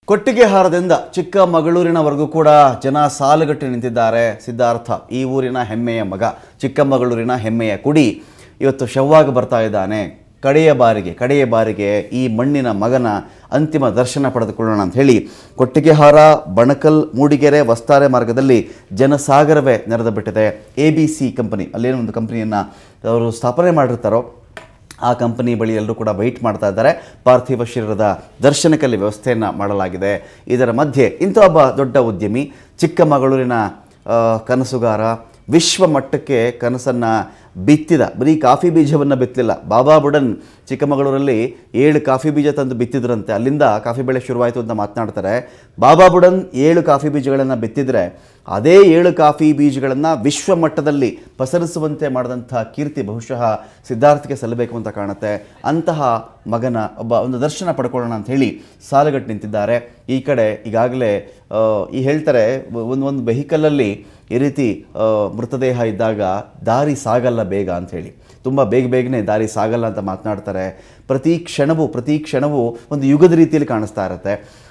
ಕೊಟ್ಟಿಗೆಹಾರದಿಂದ ಚಿಕ್ಕಮಗಳೂರಿನವರೆಗೂ ಕೂಡ ಜನ ಸಾಲುಗಟ್ಟಿ ನಿಂತಿದ್ದಾರೆ ಸಿದ್ಧಾರ್ಥ ಈ ಊರಿನ ಹೆಮ್ಮೆಯ ಮಗ ಚಿಕ್ಕಮಗಳೂರಿನ ಹೆಮ್ಮೆಯ ಕುಡಿ ಇವತ್ತು ಶವವಾಗಿ ಬರ್ತಾ ಇದ್ದಾನೆ ಕಡೆಯ ಬಾರಿಗೆ ಕಡೆಯ ಬಾರಿಗೆ ಈ ಮಣ್ಣಿನ ಮಗನ ಅಂತಿಮ ದರ್ಶನ ಪಡೆದುಕೊಳ್ಳೋಣ ಅಂತ ಹೇಳಿ ಕೊಟ್ಟಿಗೆಹಾರ ಬಣಕಲ್ ಮೂಡಿಗೆರೆ ವಸ್ತಾರೆ ಮಾರ್ಗದಲ್ಲಿ ಜನಸಾಗರವೇ ನೆರೆದು ಬಿಟ್ಟಿದೆ ಎ ಬಿ ಸಿ ಕಂಪನಿ ಅಲ್ಲೇನೋ ಒಂದು ಕಂಪನಿಯನ್ನು ಅವರು ಸ್ಥಾಪನೆ ಮಾಡಿರ್ತಾರೋ ಆ ಕಂಪನಿ ಬಳಿ ಎಲ್ಲರೂ ಕೂಡ ವೆಯ್ಟ್ ಮಾಡ್ತಾ ಇದ್ದಾರೆ ಪಾರ್ಥಿವ ಶರೀರದ ದರ್ಶನಕ್ಕಲ್ಲಿ ವ್ಯವಸ್ಥೆಯನ್ನು ಮಾಡಲಾಗಿದೆ ಇದರ ಮಧ್ಯೆ ಇಂಥ ಒಬ್ಬ ದೊಡ್ಡ ಉದ್ಯಮಿ ಚಿಕ್ಕಮಗಳೂರಿನ ಆ, ಕನಸುಗಾರ ವಿಶ್ವ ಮಟ್ಟಕ್ಕೆ ಕನಸನ್ನು ಬಿತ್ತಿದ ಬರೀ ಕಾಫಿ ಬೀಜವನ್ನು ಬಿತ್ತಲಿಲ್ಲ ಬಾಬಾ ಬುಡನ್ ಚಿಕ್ಕಮಗಳೂರಲ್ಲಿ ಏಳು ಕಾಫಿ ಬೀಜ ತಂದು ಬಿತ್ತಿದ್ರಂತೆ ಅಲ್ಲಿಂದ ಕಾಫಿ ಬೆಳೆ ಶುರುವಾಯಿತು ಅಂತ ಮಾತನಾಡ್ತಾರೆ ಬಾಬಾ ಬುಡನ್ ಏಳು ಕಾಫಿ ಬೀಜಗಳನ್ನು ಬಿತ್ತಿದ್ರೆ ಅದೇ ಏಳು ಕಾಫಿ ಬೀಜಗಳನ್ನು ವಿಶ್ವ ಮಟ್ಟದಲ್ಲಿ ಪಸರಿಸುವಂತೆ ಮಾಡಿದಂಥ ಕೀರ್ತಿ ಬಹುಶಃ ಸಿದ್ಧಾರ್ಥಕ್ಕೆ ಸಲ್ಲಬೇಕು ಅಂತ ಕಾಣುತ್ತೆ ಅಂತಹ ಮಗನ ಒಬ್ಬ ಒಂದು ದರ್ಶನ ಪಡ್ಕೊಳ್ಳೋಣ ಅಂತ ಹೇಳಿ ಸಾಲುಗಟ್ಟು ನಿಂತಿದ್ದಾರೆ ಈ ಕಡೆ ಈಗಾಗಲೇ ಆ, ಈ ಹೇಳ್ತಾರೆ ಒಂದು ಒಂದು ವೆಹಿಕಲಲ್ಲಿ ಈ ರೀತಿ ಆ, ಮೃತದೇಹ ಇದ್ದಾಗ ದಾರಿ ಸಾಗಲ್ಲ ಬೇಗ ಅಂತ ಹೇಳಿ ತುಂಬ ಬೇಗ ಬೇಗನೆ ದಾರಿ ಸಾಗಲ್ಲ ಅಂತ ಮಾತನಾಡ್ತಾರೆ ಪ್ರತಿ ಕ್ಷಣವೂ ಪ್ರತಿ ಕ್ಷಣವೂ ಒಂದು ಯುಗದ ರೀತಿಯಲ್ಲಿ ಕಾಣಿಸ್ತಾ ಇರುತ್ತೆ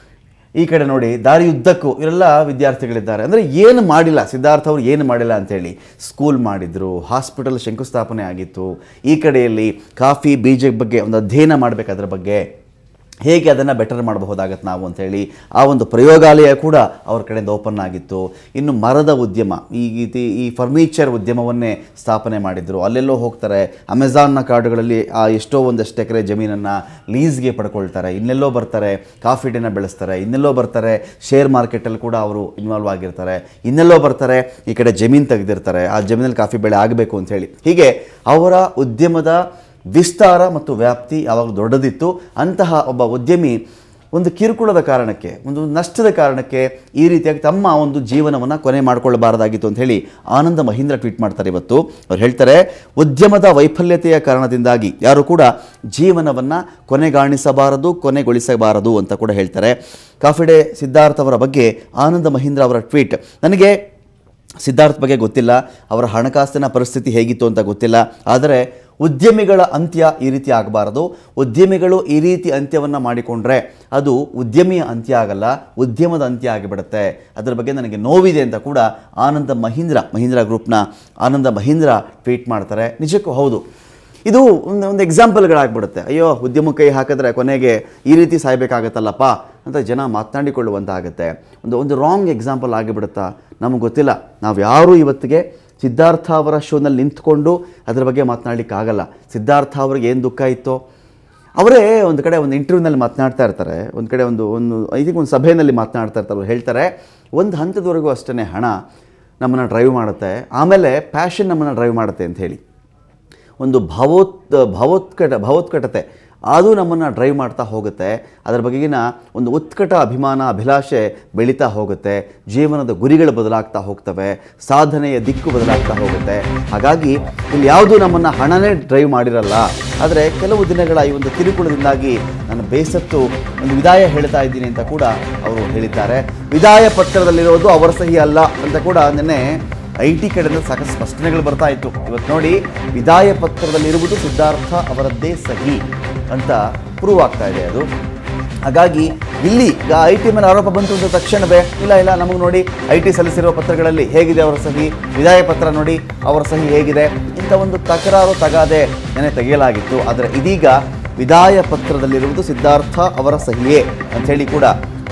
ಈ ಕಡೆ ನೋಡಿ ದಾರಿಯುದ್ದಕ್ಕೂ ಇವರೆಲ್ಲ ವಿದ್ಯಾರ್ಥಿಗಳಿದ್ದಾರೆ ಅಂದರೆ ಏನು ಮಾಡಿಲ್ಲ ಸಿದ್ಧಾರ್ಥ ಅವರು ಏನು ಮಾಡಿಲ್ಲ ಅಂತೇಳಿ ಸ್ಕೂಲ್ ಮಾಡಿದ್ರು ಹಾಸ್ಪಿಟಲ್ ಶಂಕುಸ್ಥಾಪನೆ ಆಗಿತ್ತು ಈ ಕಡೆಯಲ್ಲಿ ಕಾಫಿ ಬೀಜ ಬಗ್ಗೆ ಒಂದು ಅಧ್ಯಯನ ಮಾಡಬೇಕು ಅದರ ಬಗ್ಗೆ ಹೇಗೆ ಅದನ್ನು ಬೆಟರ್ ಮಾಡಬಹುದಾಗತ್ತೆ ನಾವು ಅಂತೇಳಿ ಆ ಒಂದು ಪ್ರಯೋಗಾಲಯ ಕೂಡ ಅವ್ರ ಕಡೆಯಿಂದ ಓಪನ್ ಆಗಿತ್ತು ಇನ್ನು ಮರದ ಉದ್ಯಮ ಈ ರೀತಿ ಈ ಫರ್ನಿಚರ್ ಉದ್ಯಮವನ್ನೇ ಸ್ಥಾಪನೆ ಮಾಡಿದ್ರು ಅಲ್ಲೆಲ್ಲೋ ಹೋಗ್ತಾರೆ ಅಮೆಝಾನ್ನ ಕಾರ್ಡುಗಳಲ್ಲಿ ಆ ಎಷ್ಟೋ ಒಂದಷ್ಟು ಎಕರೆ ಜಮೀನನ್ನು ಲೀಸ್ಗೆ ಪಡ್ಕೊಳ್ತಾರೆ ಇನ್ನೆಲ್ಲೋ ಬರ್ತಾರೆ ಕಾಫಿ ಡೇನ ಬೆಳೆಸ್ತಾರೆ ಇನ್ನೆಲ್ಲೋ ಬರ್ತಾರೆ ಶೇರ್ ಮಾರ್ಕೆಟಲ್ಲಿ ಕೂಡ ಅವರು ಇನ್ವಾಲ್ವ್ ಆಗಿರ್ತಾರೆ ಇನ್ನೆಲ್ಲೋ ಬರ್ತಾರೆ ಈ ಕಡೆ ಜಮೀನು ತೆಗೆದಿರ್ತಾರೆ ಆ ಜಮೀನಲ್ಲಿ ಕಾಫಿ ಬೆಳೆ ಆಗಬೇಕು ಅಂತ ಹೇಳಿ ಹೀಗೆ ಅವರ ಉದ್ಯಮದ ವಿಸ್ತಾರ ಮತ್ತು ವ್ಯಾಪ್ತಿ ಯಾವಾಗ ದೊಡ್ಡದಿತ್ತು ಅಂತಹ ಒಬ್ಬ ಉದ್ಯಮಿ ಒಂದು ಕಿರುಕುಳದ ಕಾರಣಕ್ಕೆ ಒಂದು ನಷ್ಟದ ಕಾರಣಕ್ಕೆ ಈ ರೀತಿಯಾಗಿ ತಮ್ಮ ಒಂದು ಜೀವನವನ್ನು ಕೊನೆ ಮಾಡಿಕೊಳ್ಳಬಾರದಾಗಿತ್ತು ಅಂತ ಹೇಳಿ ಆನಂದ ಮಹೀಂದ್ರ ಟ್ವೀಟ್ ಮಾಡ್ತಾರೆ ಇವತ್ತು ಅವ್ರು ಹೇಳ್ತಾರೆ ಉದ್ಯಮದ ವೈಫಲ್ಯತೆಯ ಕಾರಣದಿಂದಾಗಿ ಯಾರು ಕೂಡ ಜೀವನವನ್ನು ಕೊನೆಗಾಣಿಸಬಾರದು ಕೊನೆಗೊಳಿಸಬಾರದು ಅಂತ ಕೂಡ ಹೇಳ್ತಾರೆ ಕಾಫಿ ಡೇ ಸಿದ್ಧಾರ್ಥ್ ಅವರ ಬಗ್ಗೆ ಆನಂದ ಮಹೀಂದ್ರ ಅವರ ಟ್ವೀಟ್ ನನಗೆ ಸಿದ್ಧಾರ್ಥ್ ಬಗ್ಗೆ ಗೊತ್ತಿಲ್ಲ ಅವರ ಹಣಕಾಸಿನ ಪರಿಸ್ಥಿತಿ ಹೇಗಿತ್ತು ಅಂತ ಗೊತ್ತಿಲ್ಲ ಆದರೆ ಉದ್ಯಮಿಗಳ ಅಂತ್ಯ ಈ ರೀತಿ ಆಗಬಾರದು ಉದ್ಯಮಿಗಳು ಈ ರೀತಿ ಅಂತ್ಯವನ್ನು ಮಾಡಿಕೊಂಡ್ರೆ ಅದು ಉದ್ಯಮಿಯ ಅಂತ್ಯ ಆಗಲ್ಲ ಉದ್ಯಮದ ಅಂತ್ಯ ಆಗಿಬಿಡುತ್ತೆ ಅದರ ಬಗ್ಗೆ ನನಗೆ ನೋವಿದೆ ಅಂತ ಕೂಡ ಆನಂದ ಮಹೀಂದ್ರ ಮಹೀಂದ್ರ ಗ್ರೂಪ್ನ ಆನಂದ ಮಹೀಂದ್ರ ಟ್ವೀಟ್ ಮಾಡ್ತಾರೆ ನಿಜಕ್ಕೂ ಹೌದು ಇದು ಒಂದು ಒಂದು ಎಕ್ಸಾಂಪಲ್ಗಳಾಗ್ಬಿಡುತ್ತೆ ಅಯ್ಯೋ ಉದ್ಯಮ ಕೈ ಹಾಕಿದ್ರೆ ಕೊನೆಗೆ ಈ ರೀತಿ ಸಾಯ್ಬೇಕಾಗತ್ತಲ್ಲಪ್ಪ ಅಂತ ಜನ ಮಾತನಾಡಿಕೊಳ್ಳುವಂತ ಆಗುತ್ತೆ ಒಂದು ಒಂದು ರಾಂಗ್ ಎಕ್ಸಾಂಪಲ್ ಆಗಿಬಿಡುತ್ತಾ ನಮಗೆ ಗೊತ್ತಿಲ್ಲ ನಾವು ಯಾರೂ ಇವತ್ತಿಗೆ ಸಿದ್ಧಾರ್ಥ ಅವರ ಶೋನಲ್ಲಿ ನಿಂತ್ಕೊಂಡು ಅದರ ಬಗ್ಗೆ ಮಾತನಾಡಲಿಕ್ಕಾಗಲ್ಲ ಸಿದ್ಧಾರ್ಥ ಅವ್ರಿಗೆ ಏನು ದುಃಖ ಇತ್ತೋ ಅವರೇ ಒಂದು ಕಡೆ ಒಂದು ಇಂಟರ್ವ್ಯೂನಲ್ಲಿ ಮಾತನಾಡ್ತಾ ಇರ್ತಾರೆ ಒಂದು ಕಡೆ ಒಂದು ಒಂದು ಐ ಥಿಂಕ್ ಒಂದು ಸಭೆಯಲ್ಲಿ ಮಾತನಾಡ್ತಾ ಇರ್ತಾರೆ ಅವ್ರು ಹೇಳ್ತಾರೆ ಒಂದು ಹಂತದವರೆಗೂ ಅಷ್ಟೇ ಹಣ ನಮ್ಮನ್ನು ಡ್ರೈವ್ ಮಾಡುತ್ತೆ ಆಮೇಲೆ ಪ್ಯಾಷನ್ ನಮ್ಮನ್ನು ಡ್ರೈವ್ ಮಾಡುತ್ತೆ ಅಂತ ಹೇಳಿ ಒಂದು ಭಾವೋತ್ ಭಾವೋತ್ಕಟ ಭಾವೋತ್ಕಟತೆ ಅದು ನಮ್ಮನ್ನು ಡ್ರೈವ್ ಮಾಡ್ತಾ ಹೋಗುತ್ತೆ ಅದರ ಬಗೆಗಿನ ಒಂದು ಉತ್ಕಟ ಅಭಿಮಾನ ಅಭಿಲಾಷೆ ಬೆಳೀತಾ ಹೋಗುತ್ತೆ ಜೀವನದ ಗುರಿಗಳು ಬದಲಾಗ್ತಾ ಹೋಗ್ತವೆ ಸಾಧನೆಯ ದಿಕ್ಕು ಬದಲಾಗ್ತಾ ಹೋಗುತ್ತೆ ಹಾಗಾಗಿ ಇಲ್ಲಿ ಯಾವುದೂ ನಮ್ಮನ್ನು ಹಣನೇ ಡ್ರೈವ್ ಮಾಡಿರಲ್ಲ ಆದರೆ ಕೆಲವು ದಿನಗಳ ಈ ಒಂದು ಕಿರುಕುಳದಿಂದಾಗಿ ನಾನು ಬೇಸತ್ತು ಒಂದು ವಿದಾಯ ಹೇಳ್ತಾ ಇದ್ದೀನಿ ಅಂತ ಕೂಡ ಅವರು ಹೇಳಿದ್ದಾರೆ ವಿದಾಯ ಪತ್ರದಲ್ಲಿರೋದು ಅವರ ಸಹಿ ಅಲ್ಲ ಅಂತ ಕೂಡ ನಿನ್ನೆ ಐ ಟಿ ಕಡೆಯಿಂದ ಸಾಕಷ್ಟು ಸ್ಪಷ್ಟನೆಗಳು ಬರ್ತಾ ಇತ್ತು ಇವತ್ತು ನೋಡಿ ವಿದಾಯ ಪತ್ರದಲ್ಲಿರುವುದು ಸಿದ್ಧಾರ್ಥ ಅವರದ್ದೇ ಸಹಿ ಅಂತ ಪ್ರೂವ್ ಆಗ್ತಾ ಇದೆ ಅದು ಹಾಗಾಗಿ ಇಲ್ಲಿ ಈಗ ಐ ಟಿ ಮೇಲೆ ಆರೋಪ ಬಂತು ಅಂತ ತಕ್ಷಣವೇ ಇಲ್ಲ ಇಲ್ಲ ನಮಗೆ ನೋಡಿ ಐ ಟಿ ಸಲ್ಲಿಸಿರುವ ಪತ್ರಗಳಲ್ಲಿ ಹೇಗಿದೆ ಅವರ ಸಹಿ ವಿದಾಯ ಪತ್ರ ನೋಡಿ ಅವರ ಸಹಿ ಹೇಗಿದೆ ಇಂಥ ಒಂದು ತಕರಾರು ತಗಾದೆ ನೆನೆ ತೆಗೆಯಲಾಗಿತ್ತು ಆದರೆ ಇದೀಗ ವಿದಾಯ ಪತ್ರದಲ್ಲಿರುವುದು ಸಿದ್ಧಾರ್ಥ ಅವರ ಸಹಿಯೇ ಅಂಥೇಳಿ ಕೂಡ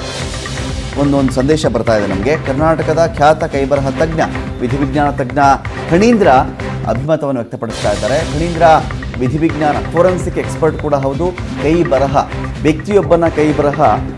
ಒಂದು ಒಂದು ಸಂದೇಶ ಬರ್ತಾ ಇದೆ ನಮಗೆ ಕರ್ನಾಟಕದ ಖ್ಯಾತ ಕೈಬರಹ ತಜ್ಞ ವಿಧಿವಿಜ್ಞಾನ ತಜ್ಞ ಖಣೀಂದ್ರ ಅಭಿಮತವನ್ನು ವ್ಯಕ್ತಪಡಿಸ್ತಾ ಇದ್ದಾರೆ ಖಣೀಂದ್ರ ವಿಧಿವಿಜ್ಞಾನ ಫೋರೆನ್ಸಿಕ್ ಎಕ್ಸ್ಪರ್ಟ್ ಕೂಡ ಹೌದು ಕೈ ಬರಹ ವ್ಯಕ್ತಿಯೊಬ್ಬನ ಕೈ ಬರಹ